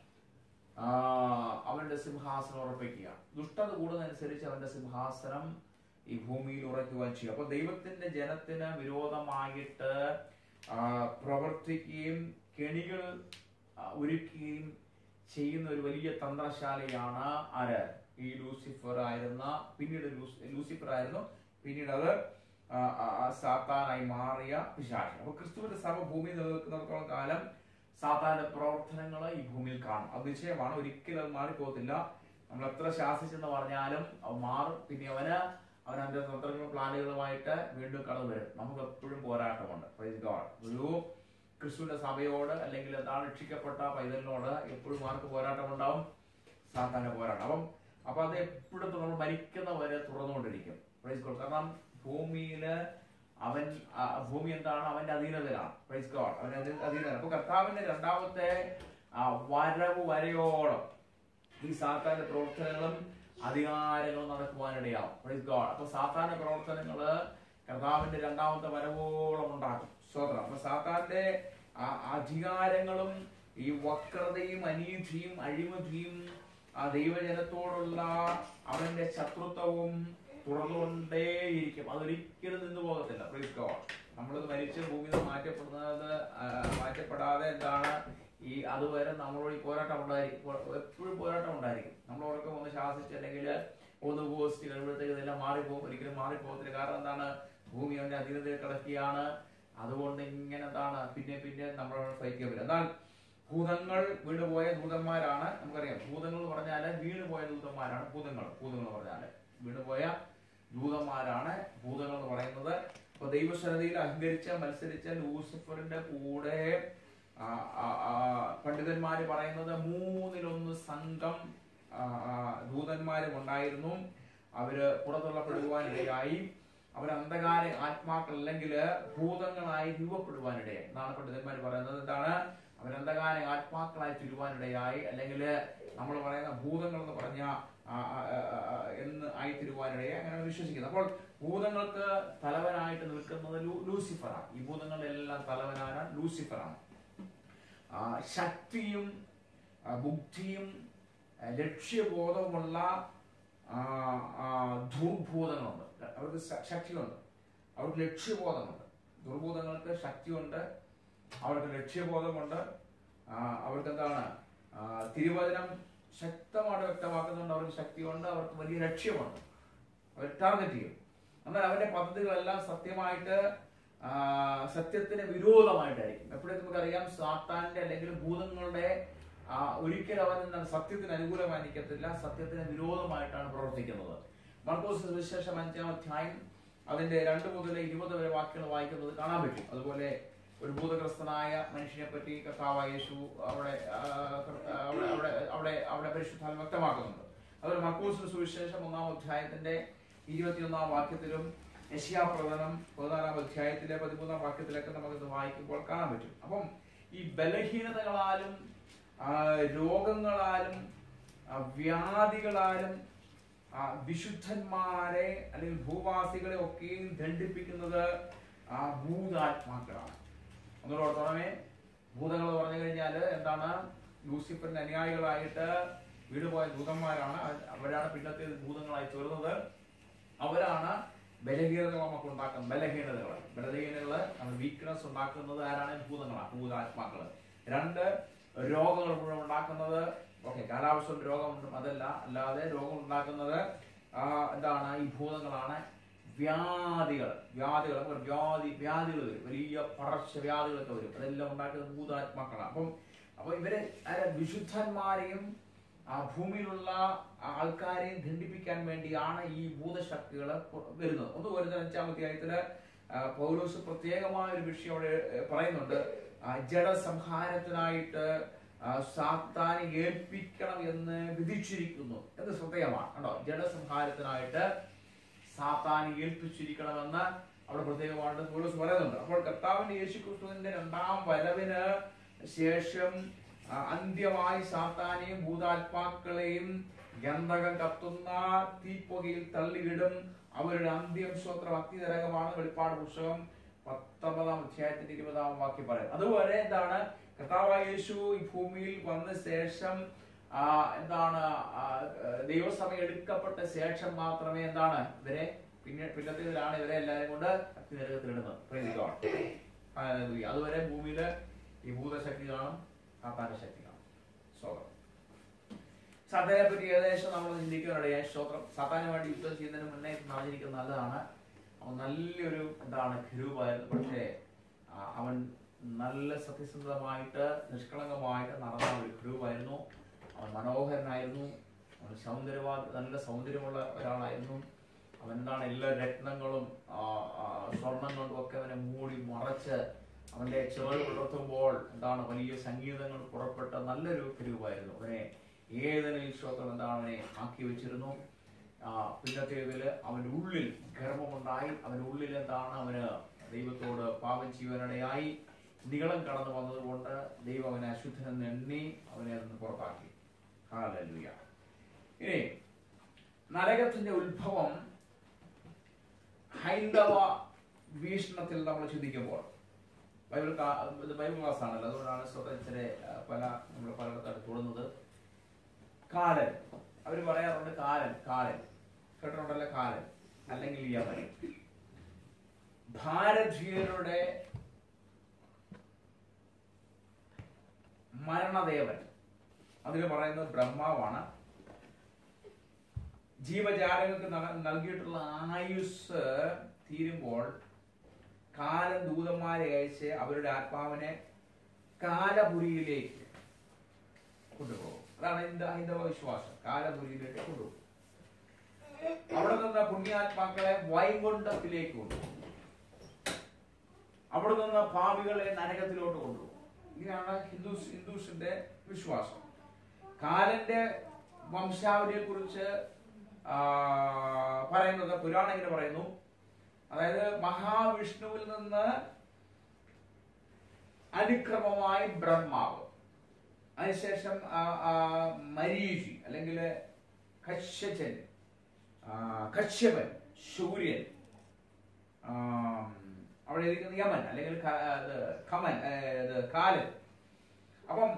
ആ, അവന്റെ സിംഹാസനം ഉറപ്പിക്കുക ദുഷ്ടത കൂടുന്നതനുസരിച്ച് അവന്റെ സിംഹാസനം ഈ ഭൂമിയിൽ ഉറയ്ക്കുവാൻ ചെയ്യും അപ്പൊ ദൈവത്തിന്റെ ജനത്തിന് വിരോധമായിട്ട് ആ, പ്രവർത്തിക്കുകയും കെണികൾ ആ, ഒരുക്കുകയും ചെയ്യുന്ന ഒരു വലിയ തന്ത്രശാലിയാണ് ആര് ഈ ലൂസിഫർ ആയിരുന്ന പിന്നീട് ലൂസ്- ലൂസിഫർ ആയിരുന്നു പിന്നീട് അത് ആ, ആ, ആ, സാത്താനായി മാറിയ പിശാച് അപ്പൊ ക്രിസ്തുവിന്റെ സഭ ഭൂമിയിൽ നിലനിൽക്കുന്നിടത്തോളം കാലം സാത്താന്റെ പ്രവർത്തനങ്ങൾ ഈ ഭൂമിയിൽ കാണും അത് നിശ്ചയമാണ് ഒരിക്കലും അത് മാറിപ്പോകത്തില്ല നമ്മൾ എത്ര ശാസിച്ചെന്ന് പറഞ്ഞാലും അവൻ മാറും പിന്നെ അവന് അവൻ അവന്റെ തന്ത്രങ്ങളും പ്ലാനുകളുമായിട്ട് വീണ്ടും കടന്നു വരും നമുക്ക് എപ്പോഴും പോരാട്ടമുണ്ട് Praise God. ഒരു ക്രിസ്തുവിന്റെ സഭയോട് അല്ലെങ്കിൽ എന്താണ് രക്ഷിക്കപ്പെട്ട പൈതലിനോട് എപ്പോഴും ആർക്ക് പോരാട്ടം ഉണ്ടാവും സാത്താന്റെ പോരാട്ടം അപ്പം അപ്പൊ അത് എപ്പോഴും നമ്മൾ മരിക്കുന്ന വരെ തുറന്നുകൊണ്ടിരിക്കും പ്രൈസ് ഗോഡ് കാരണം ഭൂമിയില് അവൻ ആ, ഭൂമി എന്താണ് അവന്റെ അധീനതയിലാണ് പ്രൈസ് ഗോഡ് അവന്റെ അധീ- അധീനതയിലാണ് അപ്പൊ കർത്താവിന്റെ രണ്ടാമത്തെ ആ, വരവ് വരെയോളം ഈ സാത്താന്റെ പ്രവർത്തനങ്ങളും അധികാരങ്ങളും നടക്കുവാനിടയാവും പ്രൈസ് ഗോഡ് അപ്പൊ സാത്താന്റെ പ്രവർത്തനങ്ങള് കർത്താവിന്റെ രണ്ടാമത്തെ വരവോളം ഉണ്ടാക്കും സ്വതന്ത്രം അപ്പൊ സാത്താന്റെ ആ അധികാരങ്ങളും ഈ വക്രതയും അനീതിയും അഴിമതിയും ആ ദൈവജനത്തോടുള്ള അവന്റെ ശത്രുത്വവും തുടർന്നുകൊണ്ടേയിരിക്കും അതൊരിക്കലും നിന്ന് പോകത്തില്ല പ്രൈസ് ഗോഡ് നമ്മളിത് മരിച്ച് ഭൂമിയിൽ നിന്ന് മാറ്റപ്പെടുന്നത് ആ, മാറ്റപ്പെടാതെ എന്താണ് ഈ അതുവരെ നമ്മളോട് ഈ പോരാട്ടം ഉണ്ടായിരിക്കും എപ്പോഴും പോരാട്ടം ഉണ്ടായിരിക്കും നമ്മളോടൊക്കെ ഒന്ന് ശാസിച്ച് അല്ലെങ്കിൽ ഒന്ന് പോസ്റ്റ് കഴിയുമ്പോഴത്തേക്ക് ഇതെല്ലാം മാറിപ്പോകും ഒരിക്കലും മാറിപ്പോകത്തില്ല കാരണം എന്താണ് ഭൂമി അവന്റെ അധീനതയിൽ കിടക്കുകയാണ് അതുകൊണ്ട് ഇങ്ങനെ എന്താണ് പിന്നെ പിന്നെ നമ്മളോട് ഫൈറ്റ് ചെയ്യാൻ പറ്റും എന്നാൽ ഭൂതങ്ങൾ വീണുപോയ ദൂതന്മാരാണ് നമുക്കറിയാം ഭൂതങ്ങൾ എന്ന് പറഞ്ഞാല് വീണുപോയ ദൂതന്മാരാണ് ഭൂതങ്ങൾ ഭൂതങ്ങൾ എന്ന് പറഞ്ഞാല് വീണുപോയ ദൂതന്മാരാണ് ഭൂതങ്ങൾ എന്ന് പറയുന്നത് ഇപ്പൊ ദൈവസന്നിധിയിൽ അഹങ്കരിച്ച മത്സരിച്ച ലൂസിഫറിന്റെ കൂടെ ആ, ആ, ആ, പണ്ഡിതന്മാര് പറയുന്നത് മൂന്നിലൊന്ന് സംഘം ആ, ആ, ദൂതന്മാരും ഉണ്ടായിരുന്നു അവര് പുറത്തുള്ളപ്പെടുവാനിടയായി അവർ അന്ധകാര ആത്മാക്കൾ അല്ലെങ്കിൽ ഭൂതങ്ങളായി രൂപപ്പെടുവാനിടയായി എന്നാണ് പണ്ഡിതന്മാർ പറയുന്നത് എന്താണ് അവർ അന്ധകാര ആത്മാക്കളായി തീരുവാനിടയായി അല്ലെങ്കിൽ നമ്മൾ പറയുന്ന ഭൂതങ്ങൾ എന്ന് പറഞ്ഞ ആ, ആ, ആ, ആ, എന്ന് ആയി തീരുവാനിടയായി അങ്ങനെ അവർ വിശ്വസിക്കുന്നു അപ്പോൾ ഭൂതങ്ങൾക്ക് തലവനായിട്ട് നിൽക്കുന്നത് ലൂ- ലൂസിഫറാണ് ഈ ഭൂതങ്ങളുടെ എല്ലാം തലവനാണ് ലൂസിഫറാണ് ആ, ശക്തിയും ആ, ബുദ്ധിയും ആ, ലക്ഷ്യബോധവുമുള്ള ആ, ആ, ദുർഭൂതങ്ങളുണ്ട് അവർക്ക് ശ- ശക്തിയുണ്ട് അവർക്ക് ലക്ഷ്യബോധമുണ്ട് ദുർഭൂതങ്ങൾക്ക് ശക്തിയുണ്ട് അവർക്ക് ലക്ഷ്യബോധമുണ്ട് ആ, അവർക്ക് എന്താണ് ആ, തിരുവചനം ശക്തമായിട്ട് വ്യക്തമാക്കുന്നുണ്ട് അവർക്ക് ശക്തിയുണ്ട് അവർക്ക് വലിയ ലക്ഷ്യമുണ്ട് അവർ ടാർഗറ്റ് ചെയ്യും എന്നാൽ അവരുടെ പദ്ധതികളെല്ലാം സത്യമായിട്ട് ആ, സത്യത്തിന് വിരോധമായിട്ടായിരിക്കും എപ്പോഴും നമുക്കറിയാം സാത്താന്റെ അല്ലെങ്കിൽ ഭൂതങ്ങളുടെ ആ, ഒരിക്കലും അവൻ എന്താണ് സത്യത്തിന് അനുകൂലമായി നിൽക്കത്തില്ല സത്യത്തിന് വിരോധമായിട്ടാണ് പ്രവർത്തിക്കുന്നത് മർക്കോസ് സുവിശേഷം അഞ്ചാം അധ്യായം അതിന്റെ രണ്ട് മുതൽ ഇരുപത് വരെ വാക്യങ്ങൾ വായിക്കുന്നത് കാണാൻ പറ്റും അതുപോലെ ഒരു ഭൂതഗ്രസ്തനായ മനുഷ്യനെ പറ്റി കർത്താവായ യേശു അവിടെ ആ, കർ- അവിടെ അവിടെ അവിടെ അവിടെ പരിശുദ്ധാൽ വ്യക്തമാക്കുന്നുണ്ട് അതുപോലെ മർക്കോസ് സുവിശേഷം ഒന്നാം അധ്യായത്തിന്റെ ഇരുപത്തിയൊന്നാം വാക്യത്തിലും യശിയാപ്രവചനം പതിനാലാം അധ്യായത്തിലെ പതിമൂന്നാം വാക്യത്തിലൊക്കെ നമുക്കിത് വായിക്കുമ്പോൾ കാണാൻ പറ്റും അപ്പം ഈ ബലഹീനതകളാലും ആ, രോഗങ്ങളാലും ആ, വ്യാധികളാലും ആ, വിശുദ്ധന്മാരെ അല്ലെങ്കിൽ ഭൂവാസികളെ ഒക്കെയും ദണ്ഡിപ്പിക്കുന്നത് ആ ഭൂതാത്മാക്കളാണ് ഒന്നുകൂടെ ഭൂതങ്ങൾ പറഞ്ഞു കഴിഞ്ഞാൽ എന്താണ് ലൂസിഫറിന്റെ അനുയായികളായിട്ട് വീടുപോയ ദൂതന്മാരാണ് അത് അവരാണ് പിന്നത്തെ ഭൂതങ്ങളായി തീർന്നത് അവരാണ് ബലഹീനതകൾ നമുക്ക് ഉണ്ടാക്കുന്നത് ബലഹീനതകൾ ബലഹീനതകൾ നമ്മൾ വീക്ക്നെസ് ഉണ്ടാക്കുന്നത് ആരാണ് ഭൂതങ്ങളാണ് ഭൂതാത്മാക്കള് രണ്ട് രോഗങ്ങൾ മുഴുവൻ ഉണ്ടാക്കുന്നത് ഓക്കെ കാലാവസ്ഥ രോഗമുണ്ട് അതല്ല അല്ലാതെ രോഗം ഉണ്ടാക്കുന്നത് ആ, എന്താണ് ഈ ഭൂതങ്ങളാണ് വ്യാധികൾ വ്യാധികൾ നമുക്ക് വ്യാധി വ്യാധികൾ വരും വലിയ പടർച്ചവ്യാധികളൊക്കെ വരും അതെല്ലാം ഉണ്ടാക്കുന്നത് ഭൂതാത്മാക്കളാണ് അപ്പം അപ്പൊ ഇവരെ ആരെ വിശുദ്ധന്മാരെയും ആ ഭൂമിയിലുള്ള ആൾക്കാരെയും ഖണ്ഡിപ്പിക്കാൻ വേണ്ടിയാണ് ഈ ഭൂതശക്തികൾ വരുന്നത് ഒന്ന് വരുന്ന അഞ്ചാം അധ്യായത്തില് ആ, പൗലോസ് പ്രത്യേകമായ ഒരു വിഷയം അവിടെ ഏ, പറയുന്നുണ്ട് ആ, ജഡസംഹാരത്തിനായിട്ട് ആ, സാത്താനെ ഏൽപ്പിക്കണം എന്ന് വിധിച്ചിരിക്കുന്നു എന്ന് ശ്രദ്ധേയമാണ് കണ്ടോ ജഡസംഹാരത്തിനായിട്ട് സാത്താനെ ഏൽപ്പിച്ചിരിക്കണമെന്ന് അവിടെ പ്രത്യേകമായിട്ട് പൗലോസ് പറയുന്നുണ്ട് അപ്പോൾ കർത്താവിന്റെ യേശുക്രിസ്തുവിന്റെ രണ്ടാം വരവിന് ശേഷം ആ, അന്ത്യമായി സാത്താനെയും ഭൂതാത്മാക്കളെയും ഗന്ധകം കത്തുന്ന തീപ്പൊകയിൽ തള്ളിയിടും അവരുടെ അന്ത്യം സ്വത്രം അഗ്നിതരകമാണ് വെളിപ്പാട് പുസ്തകം പത്തൊമ്പതാം അധ്യായത്തിന്റെ ഇരുപതാം വാക്യം പറയും അതുപോലെ എന്താണ് കർത്താവായ യേശു ഈ ഭൂമിയിൽ വന്ന ശേഷം ആ, എന്താണ് ആ, ദൈവസഭ എടുക്കപ്പെട്ട ശേഷം മാത്രമേ എന്താണ് ഇവരെ പിന്നെ പിന്നത്തേതിലാണ് ഇവരെ എല്ലാവരും കൊണ്ട് അഗ്നിനരകത്തിലിടുന്നത് Praise God. Hallelujah. അതുവരെ ഭൂമിയില് ഈ ഭൂതശക്തി കാണും സാത്താന്റെ ശക്തി കാണും സ്തോത്രം സാത്താനെ പറ്റി ഏകദേശം നമ്മൾ ചിന്തിക്കാനിടയായ സ്തോത്രം സാത്താന് വേണ്ടി യുദ്ധം ചെയ്യുന്നതിന് മുന്നേ പറഞ്ഞിരിക്കുന്നത് നല്ലതാണ് അവൻ നല്ലൊരു എന്താണ് ഖരൂപായിരുന്നു പക്ഷേ ആ, അവൻ നല്ല സത്യസന്ധമായിട്ട് നിഷ്കളങ്കമായിട്ട് നടന്ന ഒരു ഖരൂപായിരുന്നു അവൻ മനോഹരനായിരുന്നു അവൻ സൗന്ദര്യവാ നല്ല സൗന്ദര്യമുള്ള ഒരാളായിരുന്നു അവൻ എന്താണ് എല്ലാ രത്നങ്ങളും ആ, ആ, സ്വർണം കൊണ്ടും ഒക്കെ അവനെ മൂടി മറച്ച് അവന്റെ ചെറു പുലർത്തുമ്പോൾ എന്താണ് വലിയ സംഗീതങ്ങൾ പുറപ്പെട്ട നല്ലൊരു കരുവായിരുന്നു അവനെ ഏതെങ്കിലും ഈശ്വരത്തിൽ എന്താണ് അവനെ ആക്കി വെച്ചിരുന്നു ആ, പിന്നത്തേതില് അവന്റെ ഉള്ളിൽ ഗർഭമുണ്ടായി അവന്റെ ഉള്ളിൽ എന്താണ് അവന് ദൈവത്തോട് പാപം ചെയ്യുവാനിടയായി നികളം കടന്നു വന്നതുകൊണ്ട് ദൈവം അവനെ അശുദ്ധനെന്ന് എണ്ണി അവനെ അതിന് പുറത്താക്കി ഹാലലുയ ഇനി നരകത്തിന്റെ ഉത്ഭവം ഹൈന്ദവ വീക്ഷണത്തിൽ നമ്മൾ ചിന്തിക്കുമ്പോൾ ബൈബിൾ കാ- ഇത് ബൈബിൾ ക്ലാസ് ആണല്ലോ അതുകൊണ്ടാണ് സ്വതന്ത്രരെ പല നമ്മൾ പലയിടത്തായിട്ട് കൂടുന്നത് കാലൻ അവർ പറയാറുണ്ട് കാലൻ കാലൻ കേട്ടിട്ടുണ്ടല്ലോ കാലൻ അല്ലെങ്കിൽ യമൻ ഭാരതീയരുടെ മരണദേവൻ അതിൽ പറയുന്നത് ബ്രഹ്മാവാണ് ജീവജാലങ്ങൾക്ക് നൽ- നൽകിയിട്ടുള്ള ആയുസ് തീരുമ്പോൾ കാലം ദൂതന്മാരെ അയച്ച് അവരുടെ ആത്മാവിനെ കാലപുരിയിലേക്ക് കൊണ്ടുപോകും അതാണ് ഹിന്ദ ഹൈന്ദവ വിശ്വാസം കാലപുരിയിലേക്ക് കൊണ്ടുപോകും അവിടെ നിന്ന് പുണ്യാത്മാക്കളെ വൈകുണ്ഠത്തിലേക്ക് കൊണ്ടുപോകും അവിടെ നിന്ന് ഭാവികളെ നരകത്തിലോട്ട് കൊണ്ടുപോകും ഇങ്ങനെയാണ് ഹിന്ദുസ് ഹിന്ദുസിന്റെ വിശ്വാസം കാലന്റെ വംശാവലിയെ കുറിച്ച് പറയുന്നത് പുരാണം ഇങ്ങനെ പറയുന്നു അതായത് മഹാവിഷ്ണുവിൽ നിന്ന് അനുക്രമമായി ബ്രഹ്മാവ് അതിനുശേഷം ആ, ആ, മരീചി അല്ലെങ്കിൽ കശ്യചൻ ആ, കശ്യപൻ സൂര്യൻ ആ, അവിടെ ഇരിക്കുന്ന യമൻ അല്ലെങ്കിൽ ക- ഇത് കമൻ ഏ, ഇത് കാലൻ അപ്പം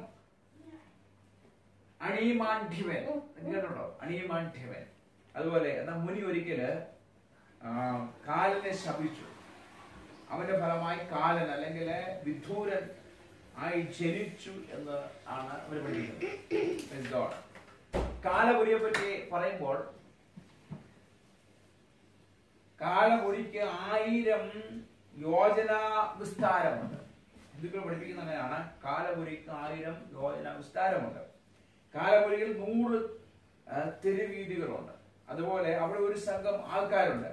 അണിമാണ്ഡ്യവൻ കേട്ടിട്ടുണ്ടോ അണിമാണ്ഡ്യവൻ അതുപോലെ എന്നാ മുനി ഒരിക്കല് ആ, കാലിനെ ശപിച്ചു അവന്റെ ഫലമായി കാലൻ അല്ലെങ്കിൽ വിദൂരൻ ആയി ജനിച്ചു എന്ന് ആണ് അവർ പഠിക്കുന്നത് Praise God. കാലപുരിയെ പറ്റി പറയുമ്പോൾ കാലപുരിക്ക് ആയിരം യോജന വിസ്താരമുണ്ട് ഹിന്ദുക്കൾ പഠിപ്പിക്കുന്ന അങ്ങനെയാണ് കാലപുരിക്ക് ആയിരം യോജന വിസ്താരമുണ്ട് കാലപുരിയിൽ നൂറ് ആ, തെരുവീതികളുണ്ട് അതുപോലെ അവിടെ ഒരു സംഘം ആൾക്കാരുണ്ട്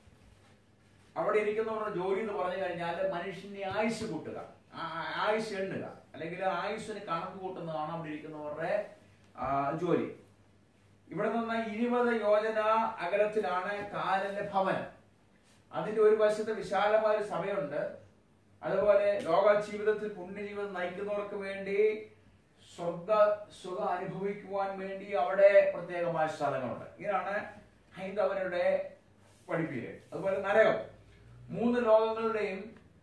അവിടെ ഇരിക്കുന്നവരുടെ ജോലി എന്ന് പറഞ്ഞു കഴിഞ്ഞാൽ മനുഷ്യന്റെ ആയുസ് കൂട്ടുക ആ- ആ- ആയുസ് എണ്ണുക അല്ലെങ്കിൽ ആയുസ്സിന് കണക്ക് കൂട്ടുന്നതാണ് അവിടെ ഇരിക്കുന്നവരുടെ ആ, ജോലി ഇവിടെ നിന്ന് ഇരുപത് യോജന അകലത്തിലാണ് കാലന്റെ ഭവനം അതിന്റെ ഒരു വശത്ത് വിശാലമായ ഒരു സഭയുണ്ട് അതുപോലെ ലോക ജീവിതത്തിൽ പുണ്യജീവിതം നയിക്കുന്നവർക്ക് വേണ്ടി സ്വർഗ സുഖ അനുഭവിക്കുവാൻ വേണ്ടി അവിടെ പ്രത്യേകമായ സ്ഥലങ്ങളുണ്ട് ഇങ്ങനെയാണ് ഹൈന്ദവരുടെ പഠിപ്പീര് അതുപോലെ നരകം മൂന്ന് ലോകങ്ങളുടെയും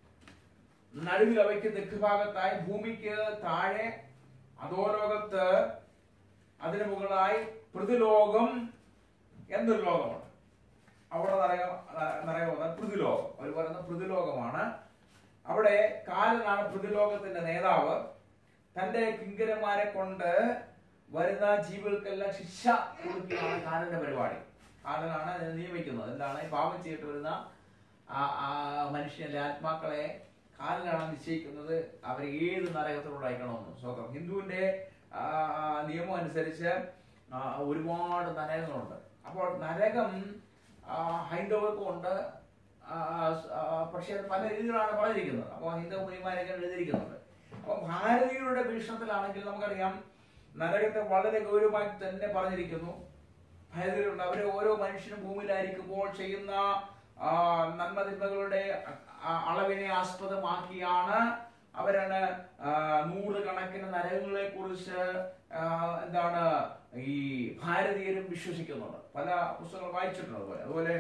നടുവിൽ അവയ്ക്ക് തെക്കുഭാഗത്തായി ഭൂമിക്ക് താഴെ അധോലോകത്ത് അതിന് മുകളായി പൃഥുലോകം എന്നൊരു ലോകമുണ്ട് അവിടെ നരകം നരകം എന്ന പൃഥുലോകം അവർ പറയുന്ന പൃഥുലോകമാണ് അവിടെ കാലനാണ് പൃഥുലോകത്തിന്റെ നേതാവ് തന്റെ കിങ്കരന്മാരെ കൊണ്ട് വരുന്ന ജീവികൾക്കെല്ലാം ശിക്ഷ കൊടുക്കുകയാണ് കാലന്റെ പരിപാടി കാലനാണ് അതിനെ നിയമിക്കുന്നത് എന്താണ് ഈ പാപം ചെയ്തിട്ട് വരുന്ന ആ ആ മനുഷ്യന്റെ ആത്മാക്കളെ കാലിലാണ് നിശ്ചയിക്കുന്നത് അവർ ഏത് നരകത്തിലൂടെ അയക്കണമെന്ന് സ്വന്തം ഹിന്ദുവിന്റെ ആ, ആ, നിയമം അനുസരിച്ച് ആ, ഒരുപാട് നരകങ്ങളുണ്ട് അപ്പോൾ നരകം ആ, ഹൈന്ദവർക്കും ഉണ്ട് ആ, ആ, പക്ഷേ അത് പല രീതിയിലാണ് പറഞ്ഞിരിക്കുന്നത് അപ്പോൾ ഹൈന്ദവ മുനിമാരൊക്കെ എഴുതിയിരിക്കുന്നുണ്ട് അപ്പോൾ ഭാരതീയരുടെ വീക്ഷണത്തിലാണെങ്കിൽ നമുക്കറിയാം നരകത്തെ വളരെ ഗൗരവമായി തന്നെ പറഞ്ഞിരിക്കുന്നു ഭാരതീയരുണ്ട് അവരെ ഓരോ മനുഷ്യനും ഭൂമിയിലായിരിക്കുമ്പോൾ ചെയ്യുന്ന ആ, നന്മതിന്മകളുടെ അ- അളവിനെ ആസ്പദമാക്കിയാണ് അവരാണ് ആ, നൂറുകണക്കിന് നരകങ്ങളെ കുറിച്ച് എന്താണ് ഈ ഭാരതീയരും വിശ്വസിക്കുന്നുണ്ട് പല പുസ്തകങ്ങൾ വായിച്ചിട്ടുണ്ട് അതുപോലെ അതുപോലെ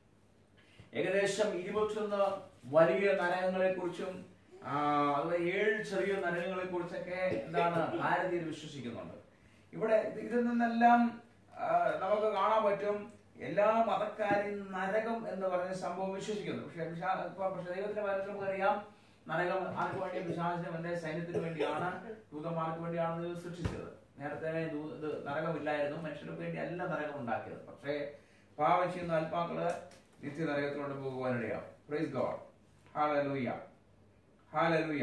ഏകദേശം ഇരുപത്തിയൊന്ന് വലിയ നരകങ്ങളെ കുറിച്ചും അതുപോലെ ഏഴ് ചെറിയ നരകങ്ങളെ കുറിച്ചൊക്കെ എന്താണ് ഭാരതീയർ വിശ്വസിക്കുന്നുണ്ട് ഇവിടെ ഇത് ഇതിൽ നിന്നെല്ലാം ആ, നമുക്ക് കാണാൻ പറ്റും എല്ലാ മതക്കാരും നരകം എന്ന് പറഞ്ഞ സംഭവം വിശ്വസിക്കുന്നു പക്ഷെ പിശാ- ഇപ്പൊ പക്ഷെ ദൈവത്തിന്റെ കാര്യത്തിൽ നമുക്കറിയാം നരകം ആർക്ക് വേണ്ടി പിശാചിനും എന്റെ സൈന്യത്തിന് വേണ്ടിയാണ് ദൂതന്മാർക്ക് വേണ്ടിയാണ് ദൈവം സൃഷ്ടിച്ചത് നേരത്തെ ദൂ- ഇത് നരകമില്ലായിരുന്നു മനുഷ്യർക്ക് വേണ്ടി അല്ല നരകം ഉണ്ടാക്കിയത് പക്ഷേ പാവം ചെയ്യുന്ന ആത്മാക്കള് നിത്യ നരകത്തിലോട്ട് പോകുവാനിടയാം പ്രൈസ് ഗോഡ് ഹാലലൂയ ഹാലലൂയ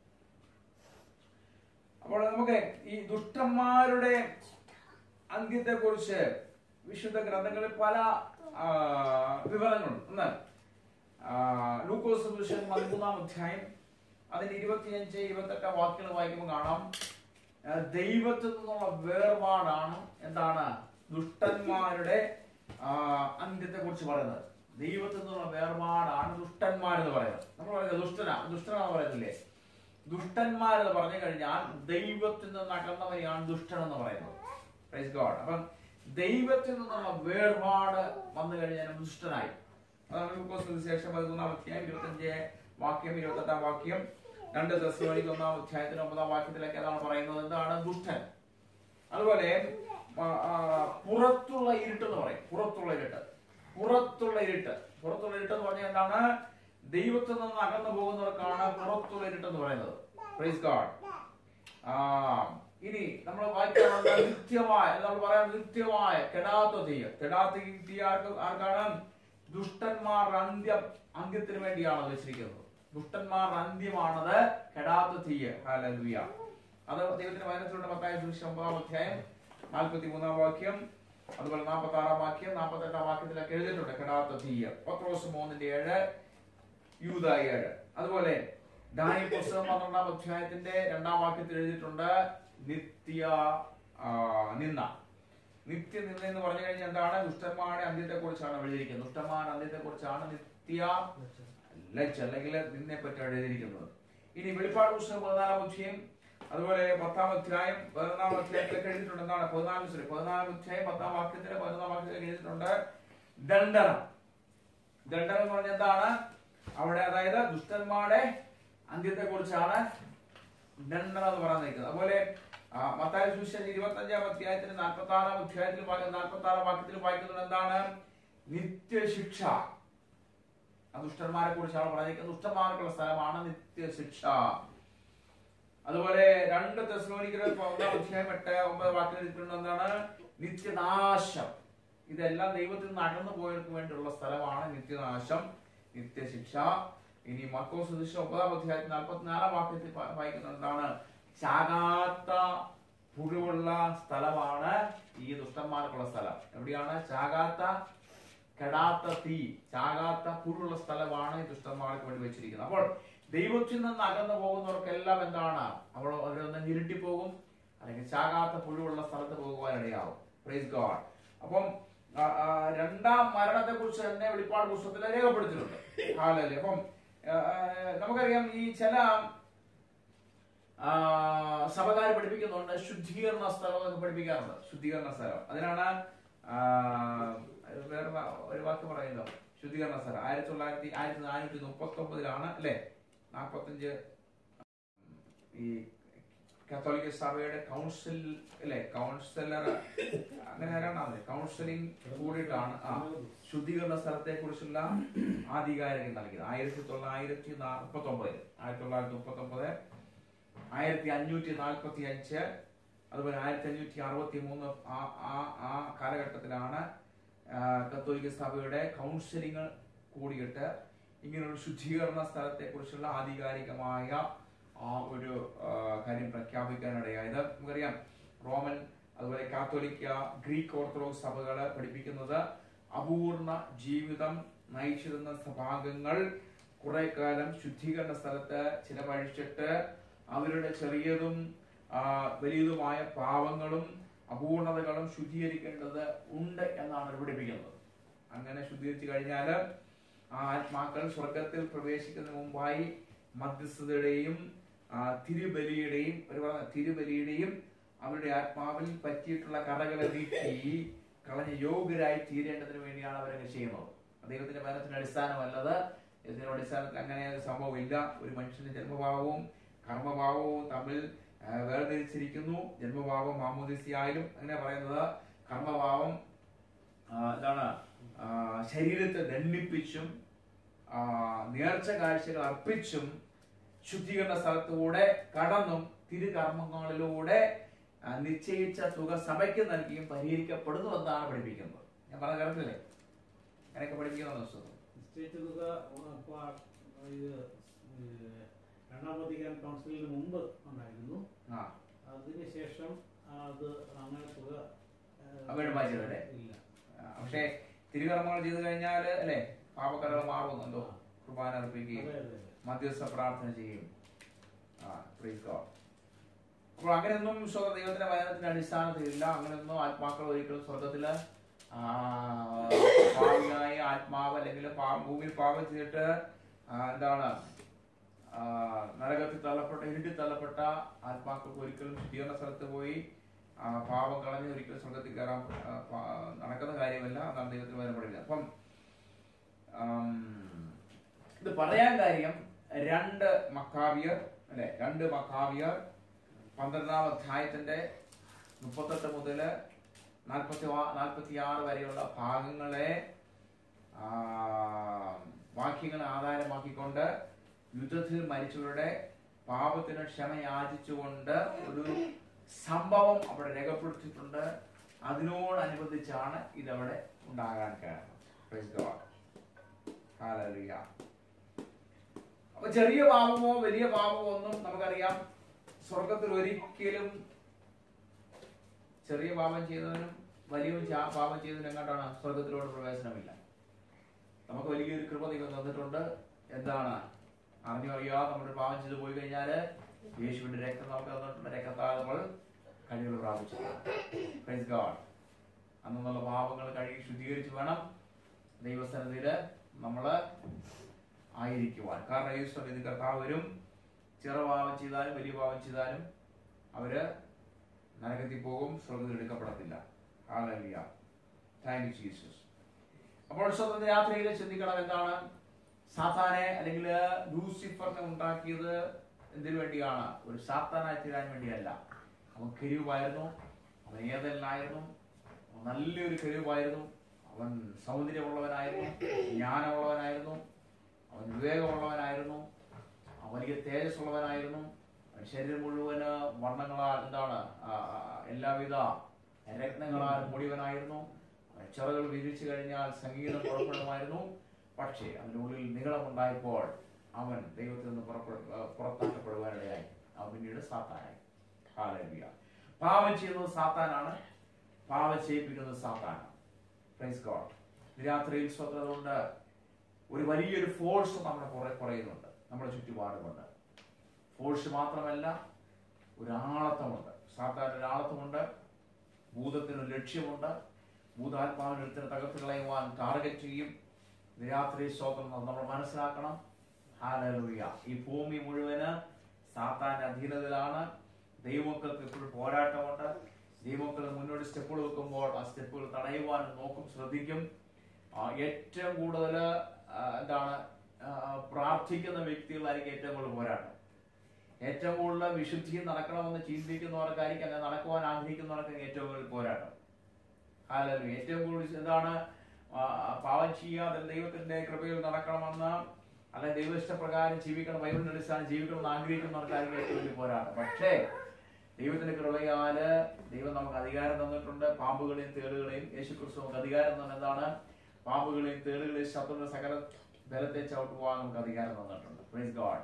അപ്പോൾ നമുക്ക് ഈ ദുഷ്ടന്മാരുടെ അന്ത്യത്തെ കുറിച്ച് വിശുദ്ധ ഗ്രന്ഥങ്ങളിൽ പല ആ, വിവരങ്ങളുണ്ട് ഒന്ന് ആ, ലൂക്കോസ് സുവിശേഷം പതിമൂന്നാം അധ്യായം അതിന്റെ ഇരുപത്തിയഞ്ച് ഇരുപത്തെട്ട് വാക്യങ്ങൾ വായിക്കുമ്പോൾ കാണാം ആ, ദൈവത്തിൽ നിന്നുള്ള വേർപാടാണ് എന്താണ് ദുഷ്ടന്മാരുടെ അന്ത്യത്തെ കുറിച്ച് പറയുന്നത് ദൈവത്തിൽ നിന്നുള്ള വേർപാടാണ് ദുഷ്ടന്മാർ എന്ന് പറയുന്നത് നമ്മൾ പറയുന്നത് ദുഷ്ടനാ ദുഷ്ടനാന്ന് പറയുന്നില്ലേ ദുഷ്ടന്മാർ എന്ന് പറഞ്ഞു കഴിഞ്ഞാൽ ദൈവത്തിൽ നിന്ന് അകന്നവരെയാണ് ദുഷ്ടൻ എന്ന് പറയുന്നത് Praise God. അപ്പം ദൈവത്തിൽ നിന്നുള്ള വേർപാട് വന്നു കഴിഞ്ഞാൽ ദുഷ്ടനായി അതാണ് ലൂക്കോസ് സുവിശേഷം പതിമൂന്നാം അധ്യായം ഇരുപത്തഞ്ച് വാക്യം ഇരുപത്തെട്ടാം വാക്യം രണ്ട് ദശമണിക്ക് ഒന്നാം അധ്യായത്തിന് ഒമ്പതാം വാക്യത്തിലൊക്കെ അതാണ് പറയുന്നത് എന്താണ് ദുഷ്ടൻ അതുപോലെ ആ, ആ, പുറത്തുള്ള ഇരുട്ട് എന്ന് പറയും പുറത്തുള്ള ഇരുട്ട് പുറത്തുള്ള ഇരുട്ട് പുറത്തുള്ള ഇരുട്ട് എന്ന് പറഞ്ഞാൽ എന്താണ് ദൈവത്തിൽ നിന്ന് അകന്നു പോകുന്നവർക്കാണ് പുറത്തുള്ള ഇരുട്ട് എന്ന് പറയുന്നത് പ്രൈസ് ഗാഡ് ആ ഇനി നമ്മൾ വായിക്കാനുള്ള നിത്യമായ നമ്മൾ പറയാൻ നിത്യമായ കെടാത്ത തീയ കെടാത്ത തീ ആർക്ക് ആർക്കാണ് ദുഷ്ടന്മാരുടെ അന്ത്യം അന്ത്യത്തിന് വേണ്ടിയാണ് അത് വെച്ചിരിക്കുന്നത് ദുഷ്ടന്മാരുടെ അന്ത്യമാണത് കെടാത്ത തീയ ഹാലലുയ അത് ദൈവത്തിന്റെ വചനത്തിലൂടെ പത്തായ സുവിശേഷം ഒമ്പതാം അധ്യായം നാൽപ്പത്തി മൂന്നാം വാക്യം അതുപോലെ നാൽപ്പത്തി ആറാം വാക്യം നാൽപ്പത്തി എട്ടാം വാക്യത്തിലൊക്കെ എഴുതിയിട്ടുണ്ട് കെടാത്ത തീയ പത്രോസ് മൂന്നിന്റെ ഏഴ് യൂത ഏഴ് അതുപോലെ ദാനി പുസ്തകം പന്ത്രണ്ടാം അധ്യായത്തിന്റെ രണ്ടാം വാക്യത്തിൽ എഴുതിയിട്ടുണ്ട് നിത്യ ആ, നിന്ന നിത്യ നിന്ന എന്ന് പറഞ്ഞു കഴിഞ്ഞാൽ എന്താണ് ദുഷ്ടന്മാരുടെ അന്ത്യത്തെ കുറിച്ചാണ് എഴുതിയിരിക്കുന്നത് ദുഷ്ടന്മാരുടെ അന്ത്യത്തെ കുറിച്ചാണ് നിത്യ ലജ്ജ അല്ലെങ്കിൽ നിന്നെ പറ്റി എഴുതിയിരിക്കുന്നത് ഇനി വെളിപ്പാട് പുസ്തകം പതിനാലാം അധ്യായം അതുപോലെ പത്താം അധ്യായം പതിനൊന്നാം അധ്യായത്തിലൊക്കെ എഴുതിയിട്ടുണ്ട് എന്താണ് പതിനാല് സോറി പതിനാലാം അധ്യായം പത്താം വാക്യത്തില് പതിനൊന്നാം വാക്യത്തിലൊക്കെ എഴുതിയിട്ടുണ്ട് ദണ്ഡനം ദണ്ഡനം എന്ന് പറഞ്ഞാൽ എന്താണ് അവിടെ അതായത് ദുഷ്ടന്മാരുടെ അന്ത്യത്തെ കുറിച്ചാണ് ദണ്ഡനം എന്ന് പറഞ്ഞിരിക്കുന്നത് അതുപോലെ ആ, മത്തായി സുവിശേഷം ഇരുപത്തി അഞ്ചാം അധ്യായത്തിന് നാൽപ്പത്തി ആറാം അധ്യായത്തിൽ നാൽപ്പത്തി ആറാം വാക്യത്തിൽ വായിക്കുന്നത് എന്താണ് നിത്യശിക്ഷ ആ ദുഷ്ടന്മാരെ കുറിച്ചാണ് പറഞ്ഞിരിക്കുന്നത് ദുഷ്ടന്മാർക്കുള്ള സ്ഥലമാണ് നിത്യശിക്ഷ അതുപോലെ രണ്ട് തെസ്ലോനിക്കൽ ഒന്നാം അധ്യായം എട്ട് ഒമ്പത് വാക്കിൽ ഇട്ടിട്ടുണ്ട് എന്താണ് നിത്യനാശം ഇതെല്ലാം ദൈവത്തിൽ നിന്ന് അകന്നു പോയവർക്ക് വേണ്ടിയുള്ള സ്ഥലമാണ് നിത്യനാശം നിത്യശിക്ഷ ഇനി മർക്കോസ് സുവിശേഷം ഒമ്പതാം അധ്യായത്തിൽ നാൽപ്പത്തിനാലാം വാക്യത്തിൽ പ- വായിക്കുന്നത് എന്താണ് ചാകാത്ത പുഴുവുള്ള സ്ഥലമാണ് ഈ ദുഷ്ടന്മാർക്കുള്ള സ്ഥലം എവിടെയാണ് ചാകാത്ത കെടാത്ത തീ ചാകാത്ത പുഴുള്ള സ്ഥലമാണ് ഈ ദുഷ്ടന്മാർക്ക് വേണ്ടി വെച്ചിരിക്കുന്നത് അപ്പോൾ ദൈവത്തിൽ നിന്ന് അകന്നു പോകുന്നവർക്കെല്ലാം എന്താണ് അവൾ അവരൊന്ന് ഇരുട്ടിപ്പോകും അല്ലെങ്കിൽ ചാകാത്ത പുഴുവുള്ള സ്ഥലത്ത് പോകുവാനിടയാവും പ്രൈസ് ഗോഡ് അപ്പം ആ, ആ, രണ്ടാം മരണത്തെ കുറിച്ച് തന്നെ വെളിപ്പാട് പുസ്തകത്തിൽ രേഖപ്പെടുത്തിയിട്ടുണ്ട് ഹാലല്ലേ അപ്പം ആ, ആ, നമുക്കറിയാം ഈ ചില സഭകാർ പഠിപ്പിക്കുന്നുണ്ട് ശുദ്ധീകരണ സ്ഥലം എന്നൊക്കെ പഠിപ്പിക്കാറുണ്ട് ശുദ്ധീകരണ സ്ഥലം അതിനാണ് ആ, വേറെ വാ- ഒരു വാക്ക് പറയുന്നത് ശുദ്ധീകരണ സ്ഥലം ആയിരത്തി തൊള്ളായിരത്തി ആയിരത്തി നാനൂറ്റി മുപ്പത്തി ഒമ്പതിലാണ് അല്ലെ നാൽപ്പത്തഞ്ച് ഈ കത്തോലിക്ക സഭയുടെ കൗൺസിൽ അല്ലെ കൗൺസിലർ അങ്ങനെ ആരാണ് കൗൺസിലിംഗ് കൂടിയിട്ടാണ് ആ ശുദ്ധീകരണ സ്ഥലത്തെ കുറിച്ചുള്ള ആധികാരികം നൽകിയത് ആയിരത്തി തൊള്ളായിരത്തി മുപ്പത്തി ഒമ്പതിൽ ആയിരത്തി തൊള്ളായിരത്തി മുപ്പത്തി ഒമ്പത് ആയിരത്തി അഞ്ഞൂറ്റി നാൽപ്പത്തി അഞ്ച് അതുപോലെ ആയിരത്തി അഞ്ഞൂറ്റി അറുപത്തി മൂന്ന് ആ ആ ആ കാലഘട്ടത്തിലാണ് ആ, കത്തോലിക്ക സഭയുടെ കൗൺസിലിംഗ് കൂടിയിട്ട് ഇങ്ങനെയുള്ള ശുദ്ധീകരണ സ്ഥലത്തെ കുറിച്ചുള്ള ആധികാരികമായ ആ ഒരു ആ, കാര്യം പ്രഖ്യാപിക്കാനിടയായത് നമുക്കറിയാം റോമൻ അതുപോലെ കാത്തോലിക്ക ഗ്രീക്ക് ഓർത്തഡോക്സ് സഭകൾ പഠിപ്പിക്കുന്നത് അപൂർണ ജീവിതം നയിച്ചിരുന്ന സഭാംഗങ്ങൾ കുറെ കാലം ശുദ്ധീകരണ സ്ഥലത്ത് ചിലവഴിച്ചിട്ട് അവരുടെ ചെറിയതും ആ, വലിയതുമായ പാവങ്ങളും അപൂർണതകളും ശുദ്ധീകരിക്കേണ്ടത് ഉണ്ട് എന്നാണ് അവർ പഠിപ്പിക്കുന്നത് അങ്ങനെ ശുദ്ധീകരിച്ചു കഴിഞ്ഞാൽ ആ ആത്മാക്കൾ സ്വർഗത്തിൽ പ്രവേശിക്കുന്നതിന് മുമ്പായി മധ്യസ്ഥതയുടെയും ആ, തിരുബലിയുടെയും ഒരു പറഞ്ഞ തിരുബലിയുടെയും അവരുടെ ആത്മാവിൽ പറ്റിയിട്ടുള്ള കറകളെ നീക്കി കളഞ്ഞ യോഗ്യരായി തീരേണ്ടതിന് വേണ്ടിയാണ് അവരങ്ങനെ ചെയ്യുന്നത് ദൈവത്തിന്റെ ഭരണത്തിന്റെ അടിസ്ഥാനമല്ലത് ഇതിന്റെ അടിസ്ഥാനത്തിൽ അങ്ങനെ ഒരു സംഭവമില്ല ഒരു മനുഷ്യന്റെ ജന്മഭാവവും കർമ്മഭാവവും തമ്മിൽ ആ, വേർതിരിച്ചിരിക്കുന്നു ജന്മഭാവം മാമോദിസിയായാലും അങ്ങനെ പറയുന്നത് കർമ്മഭാവം ആ, എന്താണ് ആ, ശരീരത്തെ ദണ്ഡിപ്പിച്ചും ആ, നേർച്ച കാഴ്ചകൾ അർപ്പിച്ചും ശുദ്ധീകരണ സ്ഥലത്തൂടെ കടന്നും തിരുകർമ്മങ്ങളിലൂടെ ആ, നിശ്ചയിച്ച തുക സഭയ്ക്ക് നൽകിയും പരിഹരിക്കപ്പെടുന്നു എന്നാണ് പഠിപ്പിക്കുന്നത് ഞാൻ പറഞ്ഞ കറക്റ്റല്ലേ അങ്ങനെയൊക്കെ പഠിപ്പിക്കുന്ന പുസ്തകം സ്റ്റേറ്റ് തുക അപ്പോൾ ഇത് ഏഹ്, രണ്ടാം വത്തിക്കാൻ കൗൺസിലിന് മുമ്പ് ഉണ്ടായിരുന്നു ആ അതിന് ശേഷം അത് അങ്ങനെ തുക ഏഹ്, അവര് മാറ്റിയതല്ലേ? ഇല്ല ആ, പക്ഷേ തിരുകർമ്മങ്ങൾ ചെയ്തു കഴിഞ്ഞാൽ അല്ലേ പാപക്കറകൾ മാറുന്നുണ്ടോ കുർബാന അർപ്പിക്കുകയും അതെ അതെ അതെ മധ്യസ്ഥ പ്രാർത്ഥന ചെയ്യും ആ praise God. അപ്പോൾ അങ്ങനെയൊന്നും സ്വന്തം ദൈവത്തിന്റെ വചനത്തിന്റെ അടിസ്ഥാനത്തിലില്ല അങ്ങനെയൊന്നും ആത്മാക്കൾ ഒരിക്കലും സ്വർഗത്തില് ആ, പാവിയായ ആത്മാവ് അല്ലെങ്കിൽ പാ- ഭൂമിയിൽ പാപം ചെയ്തിട്ട് ആ, എന്താണ് ആ, നരകത്തിൽ തള്ളപ്പെട്ട ഇരുട്ടിൽ തള്ളപ്പെട്ട ആത്മാക്കൾക്ക് ഒരിക്കലും ശുദ്ധീകരണ സ്ഥലത്ത് പോയി ആ, പാപം കളഞ്ഞ് ഒരിക്കലും സ്വർഗത്തിൽ കയറാൻ ആ, പാ- നടക്കുന്ന കാര്യമല്ല അതാണ് ദൈവത്തിന് വചനം പഠിക്കുന്നത് അപ്പം ആം, ഇത് പറയാൻ കാര്യം രണ്ട് മക്കാവിയർ അല്ലെ രണ്ട് മക്കാവിയർ പന്ത്രണ്ടാം അധ്യായത്തിന്റെ മുപ്പത്തെട്ട് മുതൽ നാൽപ്പത്തി നാൽപ്പത്തി ആറ് വരെയുള്ള ഭാഗങ്ങളെ ആ, വാക്യങ്ങളെ ആധാരമാക്കിക്കൊണ്ട് യുദ്ധത്തിൽ മരിച്ചവരുടെ പാപത്തിന് ക്ഷമ യാചിച്ചുകൊണ്ട് ഒരു സംഭവം അവിടെ രേഖപ്പെടുത്തിയിട്ടുണ്ട് അതിനോടനുബന്ധിച്ചാണ് ഇതവിടെ ഉണ്ടാകാൻ കാരണം Praise God. Hallelujah. അപ്പൊ ചെറിയ പാപമോ വലിയ പാപമോ ഒന്നും നമുക്കറിയാം സ്വർഗത്തിൽ ഒരിക്കലും ചെറിയ പാപം ചെയ്തവനും വലിയ ചാ- പാപം ചെയ്തവനും എങ്ങോട്ടാണ് സ്വർഗത്തിലോട്ട് പ്രവേശനമില്ല നമുക്ക് വലിയൊരു കൃപ ദൈവം തന്നിട്ടുണ്ട് എന്താണ് അറിഞ്ഞു അറിയാതെ നമ്മൾ പാപം ചെയ്തു പോയി കഴിഞ്ഞാല് യേശുവിന്റെ രക്തം നമുക്ക് തന്നിട്ടുണ്ട് രക്തത്താൽ നമ്മൾ കഴിവുകൾ പ്രാപിച്ചു Praise God. അന്നുള്ള പാപങ്ങൾ കഴുകി ശുദ്ധീകരിച്ച് വേണം ദൈവസന്നിധിയില് നമ്മള് ആയിരിക്കുവാൻ കാരണം യേശു ഇത് കർത്താവ് വരും ചെറു പാപം ചെയ്താലും വലിയ പാപം ചെയ്താലും അവര് നരകത്തിൽ പോകും സ്വർഗത്തിൽ എടുക്കപ്പെടത്തില്ല ഹാലലിയ താങ്ക് യു ജീസസ് അപ്പോൾ സ്വന്തം യാത്രയിൽ ചിന്തിക്കണം എന്താണ് സാത്താനെ അല്ലെങ്കിൽ ലൂസിഫറിനെ ഉണ്ടാക്കിയത് എന്തിനു വേണ്ടിയാണ് ഒരു സാത്താനായി തീരാൻ വേണ്ടിയല്ല അവൻ കെരുവായിരുന്നു അവൻ ഏതെല്ലായിരുന്നു അവൻ നല്ലൊരു കെരുവായിരുന്നു അവൻ സൗന്ദര്യമുള്ളവനായിരുന്നു ജ്ഞാനമുള്ളവനായിരുന്നു അവൻ വിവേകമുള്ളവനായിരുന്നു അവൻ വലിയ തേജസ്സുള്ളവനായിരുന്നു അവൻ ശരീരം മുഴുവന് വർണ്ണങ്ങളാൽ എന്താണ് ആ, ആ, എല്ലാവിധ രത്നങ്ങളാൽ മൂടിയവനായിരുന്നു അവൻ ചിറകൾ വിരിച്ചു കഴിഞ്ഞാൽ സംഗീതം പുറപ്പെടുമായിരുന്നു പക്ഷേ അവൻ്റെ ഉള്ളിൽ നീളമുണ്ടായപ്പോൾ അവൻ ദൈവത്തിൽ നിന്ന് പുറപ്പെ- ആ, പുറത്താക്കപ്പെടുവാനിടയായി അവൻ പിന്നീട് സാത്താനായി ഹാലലുയ പാപം ചെയ്യുന്നത് സാത്താനാണ് പാപം ചെയ്യിപ്പിക്കുന്നത് സാത്താനാണ് പ്രൈസ് ഗോഡ് രാത്രിയിൽ സ്വതന്ത്രത കൊണ്ട് ഒരു വലിയൊരു ഫോഴ്സ് നമ്മുടെ പുറ കുറയുന്നുണ്ട് നമ്മുടെ ചുറ്റുപാടുമുണ്ട് ഫോഴ്സ് മാത്രമല്ല ഒരു ആളത്വമുണ്ട് സാധാരണ ഒരു ആളത്വമുണ്ട് ഭൂതത്തിന് ഒരു ലക്ഷ്യമുണ്ട് ഭൂതാത്മാവിന് ഒരുത്തിന് തകർത്ത് കളയുവാൻ ടാർഗറ്റ് ചെയ്യും ഇത് രാത്രി സ്വതന്ത്രം നമ്മൾ മനസ്സിലാക്കണം ഹാലലൂയ ഈ ഭൂമി മുഴുവന് സാത്താന്റെ അധീനതയിലാണ് ദൈവമക്കൾക്ക് ഇപ്പോഴും പോരാട്ടമുണ്ട് ദൈവമക്കൾ മുന്നോട്ട് സ്റ്റെപ്പുകൾ വെക്കുമ്പോൾ ആ സ്റ്റെപ്പുകൾ തടയുവാൻ നോക്കും ശ്രദ്ധിക്കും ആ, ഏറ്റവും കൂടുതൽ എന്താണ് ആ, പ്രാർത്ഥിക്കുന്ന വ്യക്തികളായിരിക്കും ഏറ്റവും കൂടുതൽ പോരാട്ടം ഏറ്റവും കൂടുതൽ വിശുദ്ധി നടക്കണമെന്ന് ചിന്തിക്കുന്നവർക്കായിരിക്കും അങ്ങനെ നടക്കുവാൻ ആഗ്രഹിക്കുന്നവർക്ക് ഏറ്റവും കൂടുതൽ പോരാട്ടം ഹാലലു ഏറ്റവും കൂടുതൽ എന്താണ് ആ, പാപം ചെയ്യാതെ ദൈവത്തിന്റെ കൃപയിൽ നടക്കണമെന്ന് അല്ലെ ദൈവഇഷ്ടപ്രകാരം ജീവിക്കണം ബൈബിളിന്റെ അടിസ്ഥാനം ജീവിക്കണമെന്ന് ആഗ്രഹിക്കുന്നവർക്കായിരിക്കും ഏറ്റവും വലിയ പോരാട്ടം പക്ഷേ ദൈവത്തിന്റെ കൃപയാല് ദൈവം നമുക്ക് അധികാരം തന്നിട്ടുണ്ട് പാമ്പുകളെയും തേളുകളെയും യേശു ക്രിസ്തു നമുക്ക് അധികാരം തന്നെ എന്താണ് പാമ്പുകളെയും തേളുകളെയും ശത്രുവിന്റെ സകല ബലത്തെ ചവിട്ടുവാൻ നമുക്ക് അധികാരം തന്നിട്ടുണ്ട് പ്രൈസ് ഗോഡ്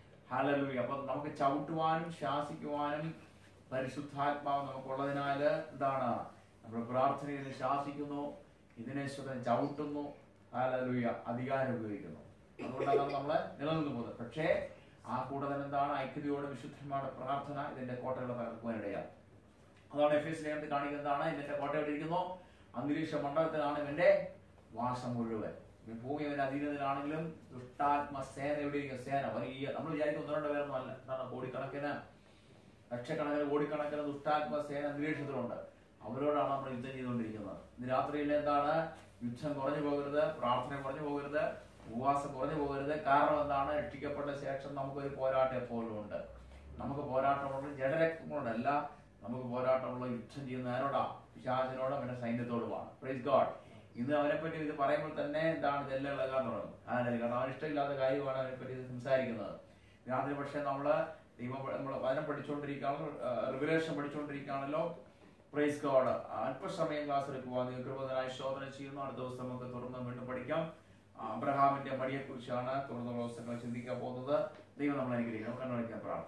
ഹാലലൂയ അപ്പൊ നമുക്ക് ചവിട്ടുവാനും ശാസിക്കുവാനും പരിശുദ്ധാത്മാവ് നമുക്കുള്ളതിനാല് എന്താണ് നമ്മൾ പ്രാർത്ഥനയിൽ ശാസിക്കുന്നു ഇതിനെ സ്വതം ചവിട്ടുന്നു ഹാലലൂയ അധികാരം ഉപയോഗിക്കുന്നു അതുകൊണ്ടാണ് നമ്മള് നിലനിന്ന് പോകുന്നത് പക്ഷേ ആ കൂടെ തന്നെ എന്താണ് ഐക്യതയോടെ വിശുദ്ധന്മാരുടെ പ്രാർത്ഥന ഇതിന്റെ കോട്ടകളെ തകർക്കുവാനിടയാണ് അതാണ് എഫ് എസ് ലേഖനത്തിൽ കാണിക്കുന്നതാണ് ഇതിന്റെ കോട്ട എവിടെ ഇരിക്കുന്നു അന്തരീക്ഷ മണ്ഡലത്തിലാണ് ഇവന്റെ വാസം മുഴുവൻ ഇവൻ ഭൂമി അവന്റെ അധീനതയിലാണെങ്കിലും ദുഷ്ടാത്മ സേന എവിടെ ഇരിക്കും സേന വലിയ നമ്മൾ വിചാരിക്കും ഒന്ന് രണ്ട് പേരൊന്നും അല്ല എന്താണ് കോടിക്കണക്കിന് ലക്ഷക്കണക്കിന് കോടിക്കണക്കിന് ദുഷ്ടാത്മ സേന അന്തരീക്ഷത്തിലുണ്ട് അവരോടാണ് നമ്മൾ യുദ്ധം ചെയ്തുകൊണ്ടിരിക്കുന്നത് ഇന്ന് രാത്രിയിൽ എന്താണ് യുദ്ധം കുറഞ്ഞു പോകരുത് പ്രാർത്ഥന കുറഞ്ഞു പോകരുത് ഉപവാസം കുറഞ്ഞു പോകരുത് കാരണം എന്താണ് രക്ഷിക്കപ്പെട്ട ശേഷം നമുക്കൊരു പോരാട്ടം എപ്പോഴും ഉണ്ട് നമുക്ക് പോരാട്ടമുണ്ട് ജഡരക്തങ്ങളോടല്ല നമുക്ക് പോരാട്ടമുള്ള യുദ്ധം ചെയ്യുന്ന ആരോടാ പിശാചിനോടും അവന്റെ സൈന്യത്തോടുമാണ് പ്രൈസ് ഗോഡ് ഇന്ന് അവനെ പറ്റി ഇത് പറയുമ്പോൾ തന്നെ എന്താണ് ഇതെല്ലാം ഇളകാൻ തുടങ്ങും ആരല്ല കാരണം അവന് ഇഷ്ടമില്ലാത്ത കാര്യമാണ് അവനെ പറ്റി ഇത് സംസാരിക്കുന്നത് രാത്രി പക്ഷേ നമ്മള് ദൈവം നമ്മൾ വചനം പഠിച്ചുകൊണ്ടിരിക്കുകയാണല്ലോ റിവലേഷൻ പഠിച്ചുകൊണ്ടിരിക്കുകയാണല്ലോ പ്രൈസ് ഗോഡ് അല്പസമയം ക്ലാസ് എടുക്കുക നിങ്ങൾ കൃപതനായി ശോധന ചെയ്യുന്നു അടുത്ത ദിവസം നമുക്ക് തുറന്ന് വീണ്ടും പഠിക്കാം അബ്രഹാമിന്റെ മടിയെ കുറിച്ചാണ് തുടർന്നുള്ള ദിവസങ്ങൾ ചിന്തിക്കാൻ പോകുന്നത് ദൈവം നമ്മൾ അനുഗ്രഹിക്കണം കണ്ണുവയ്ക്കാൻ പ്രാർത്ഥന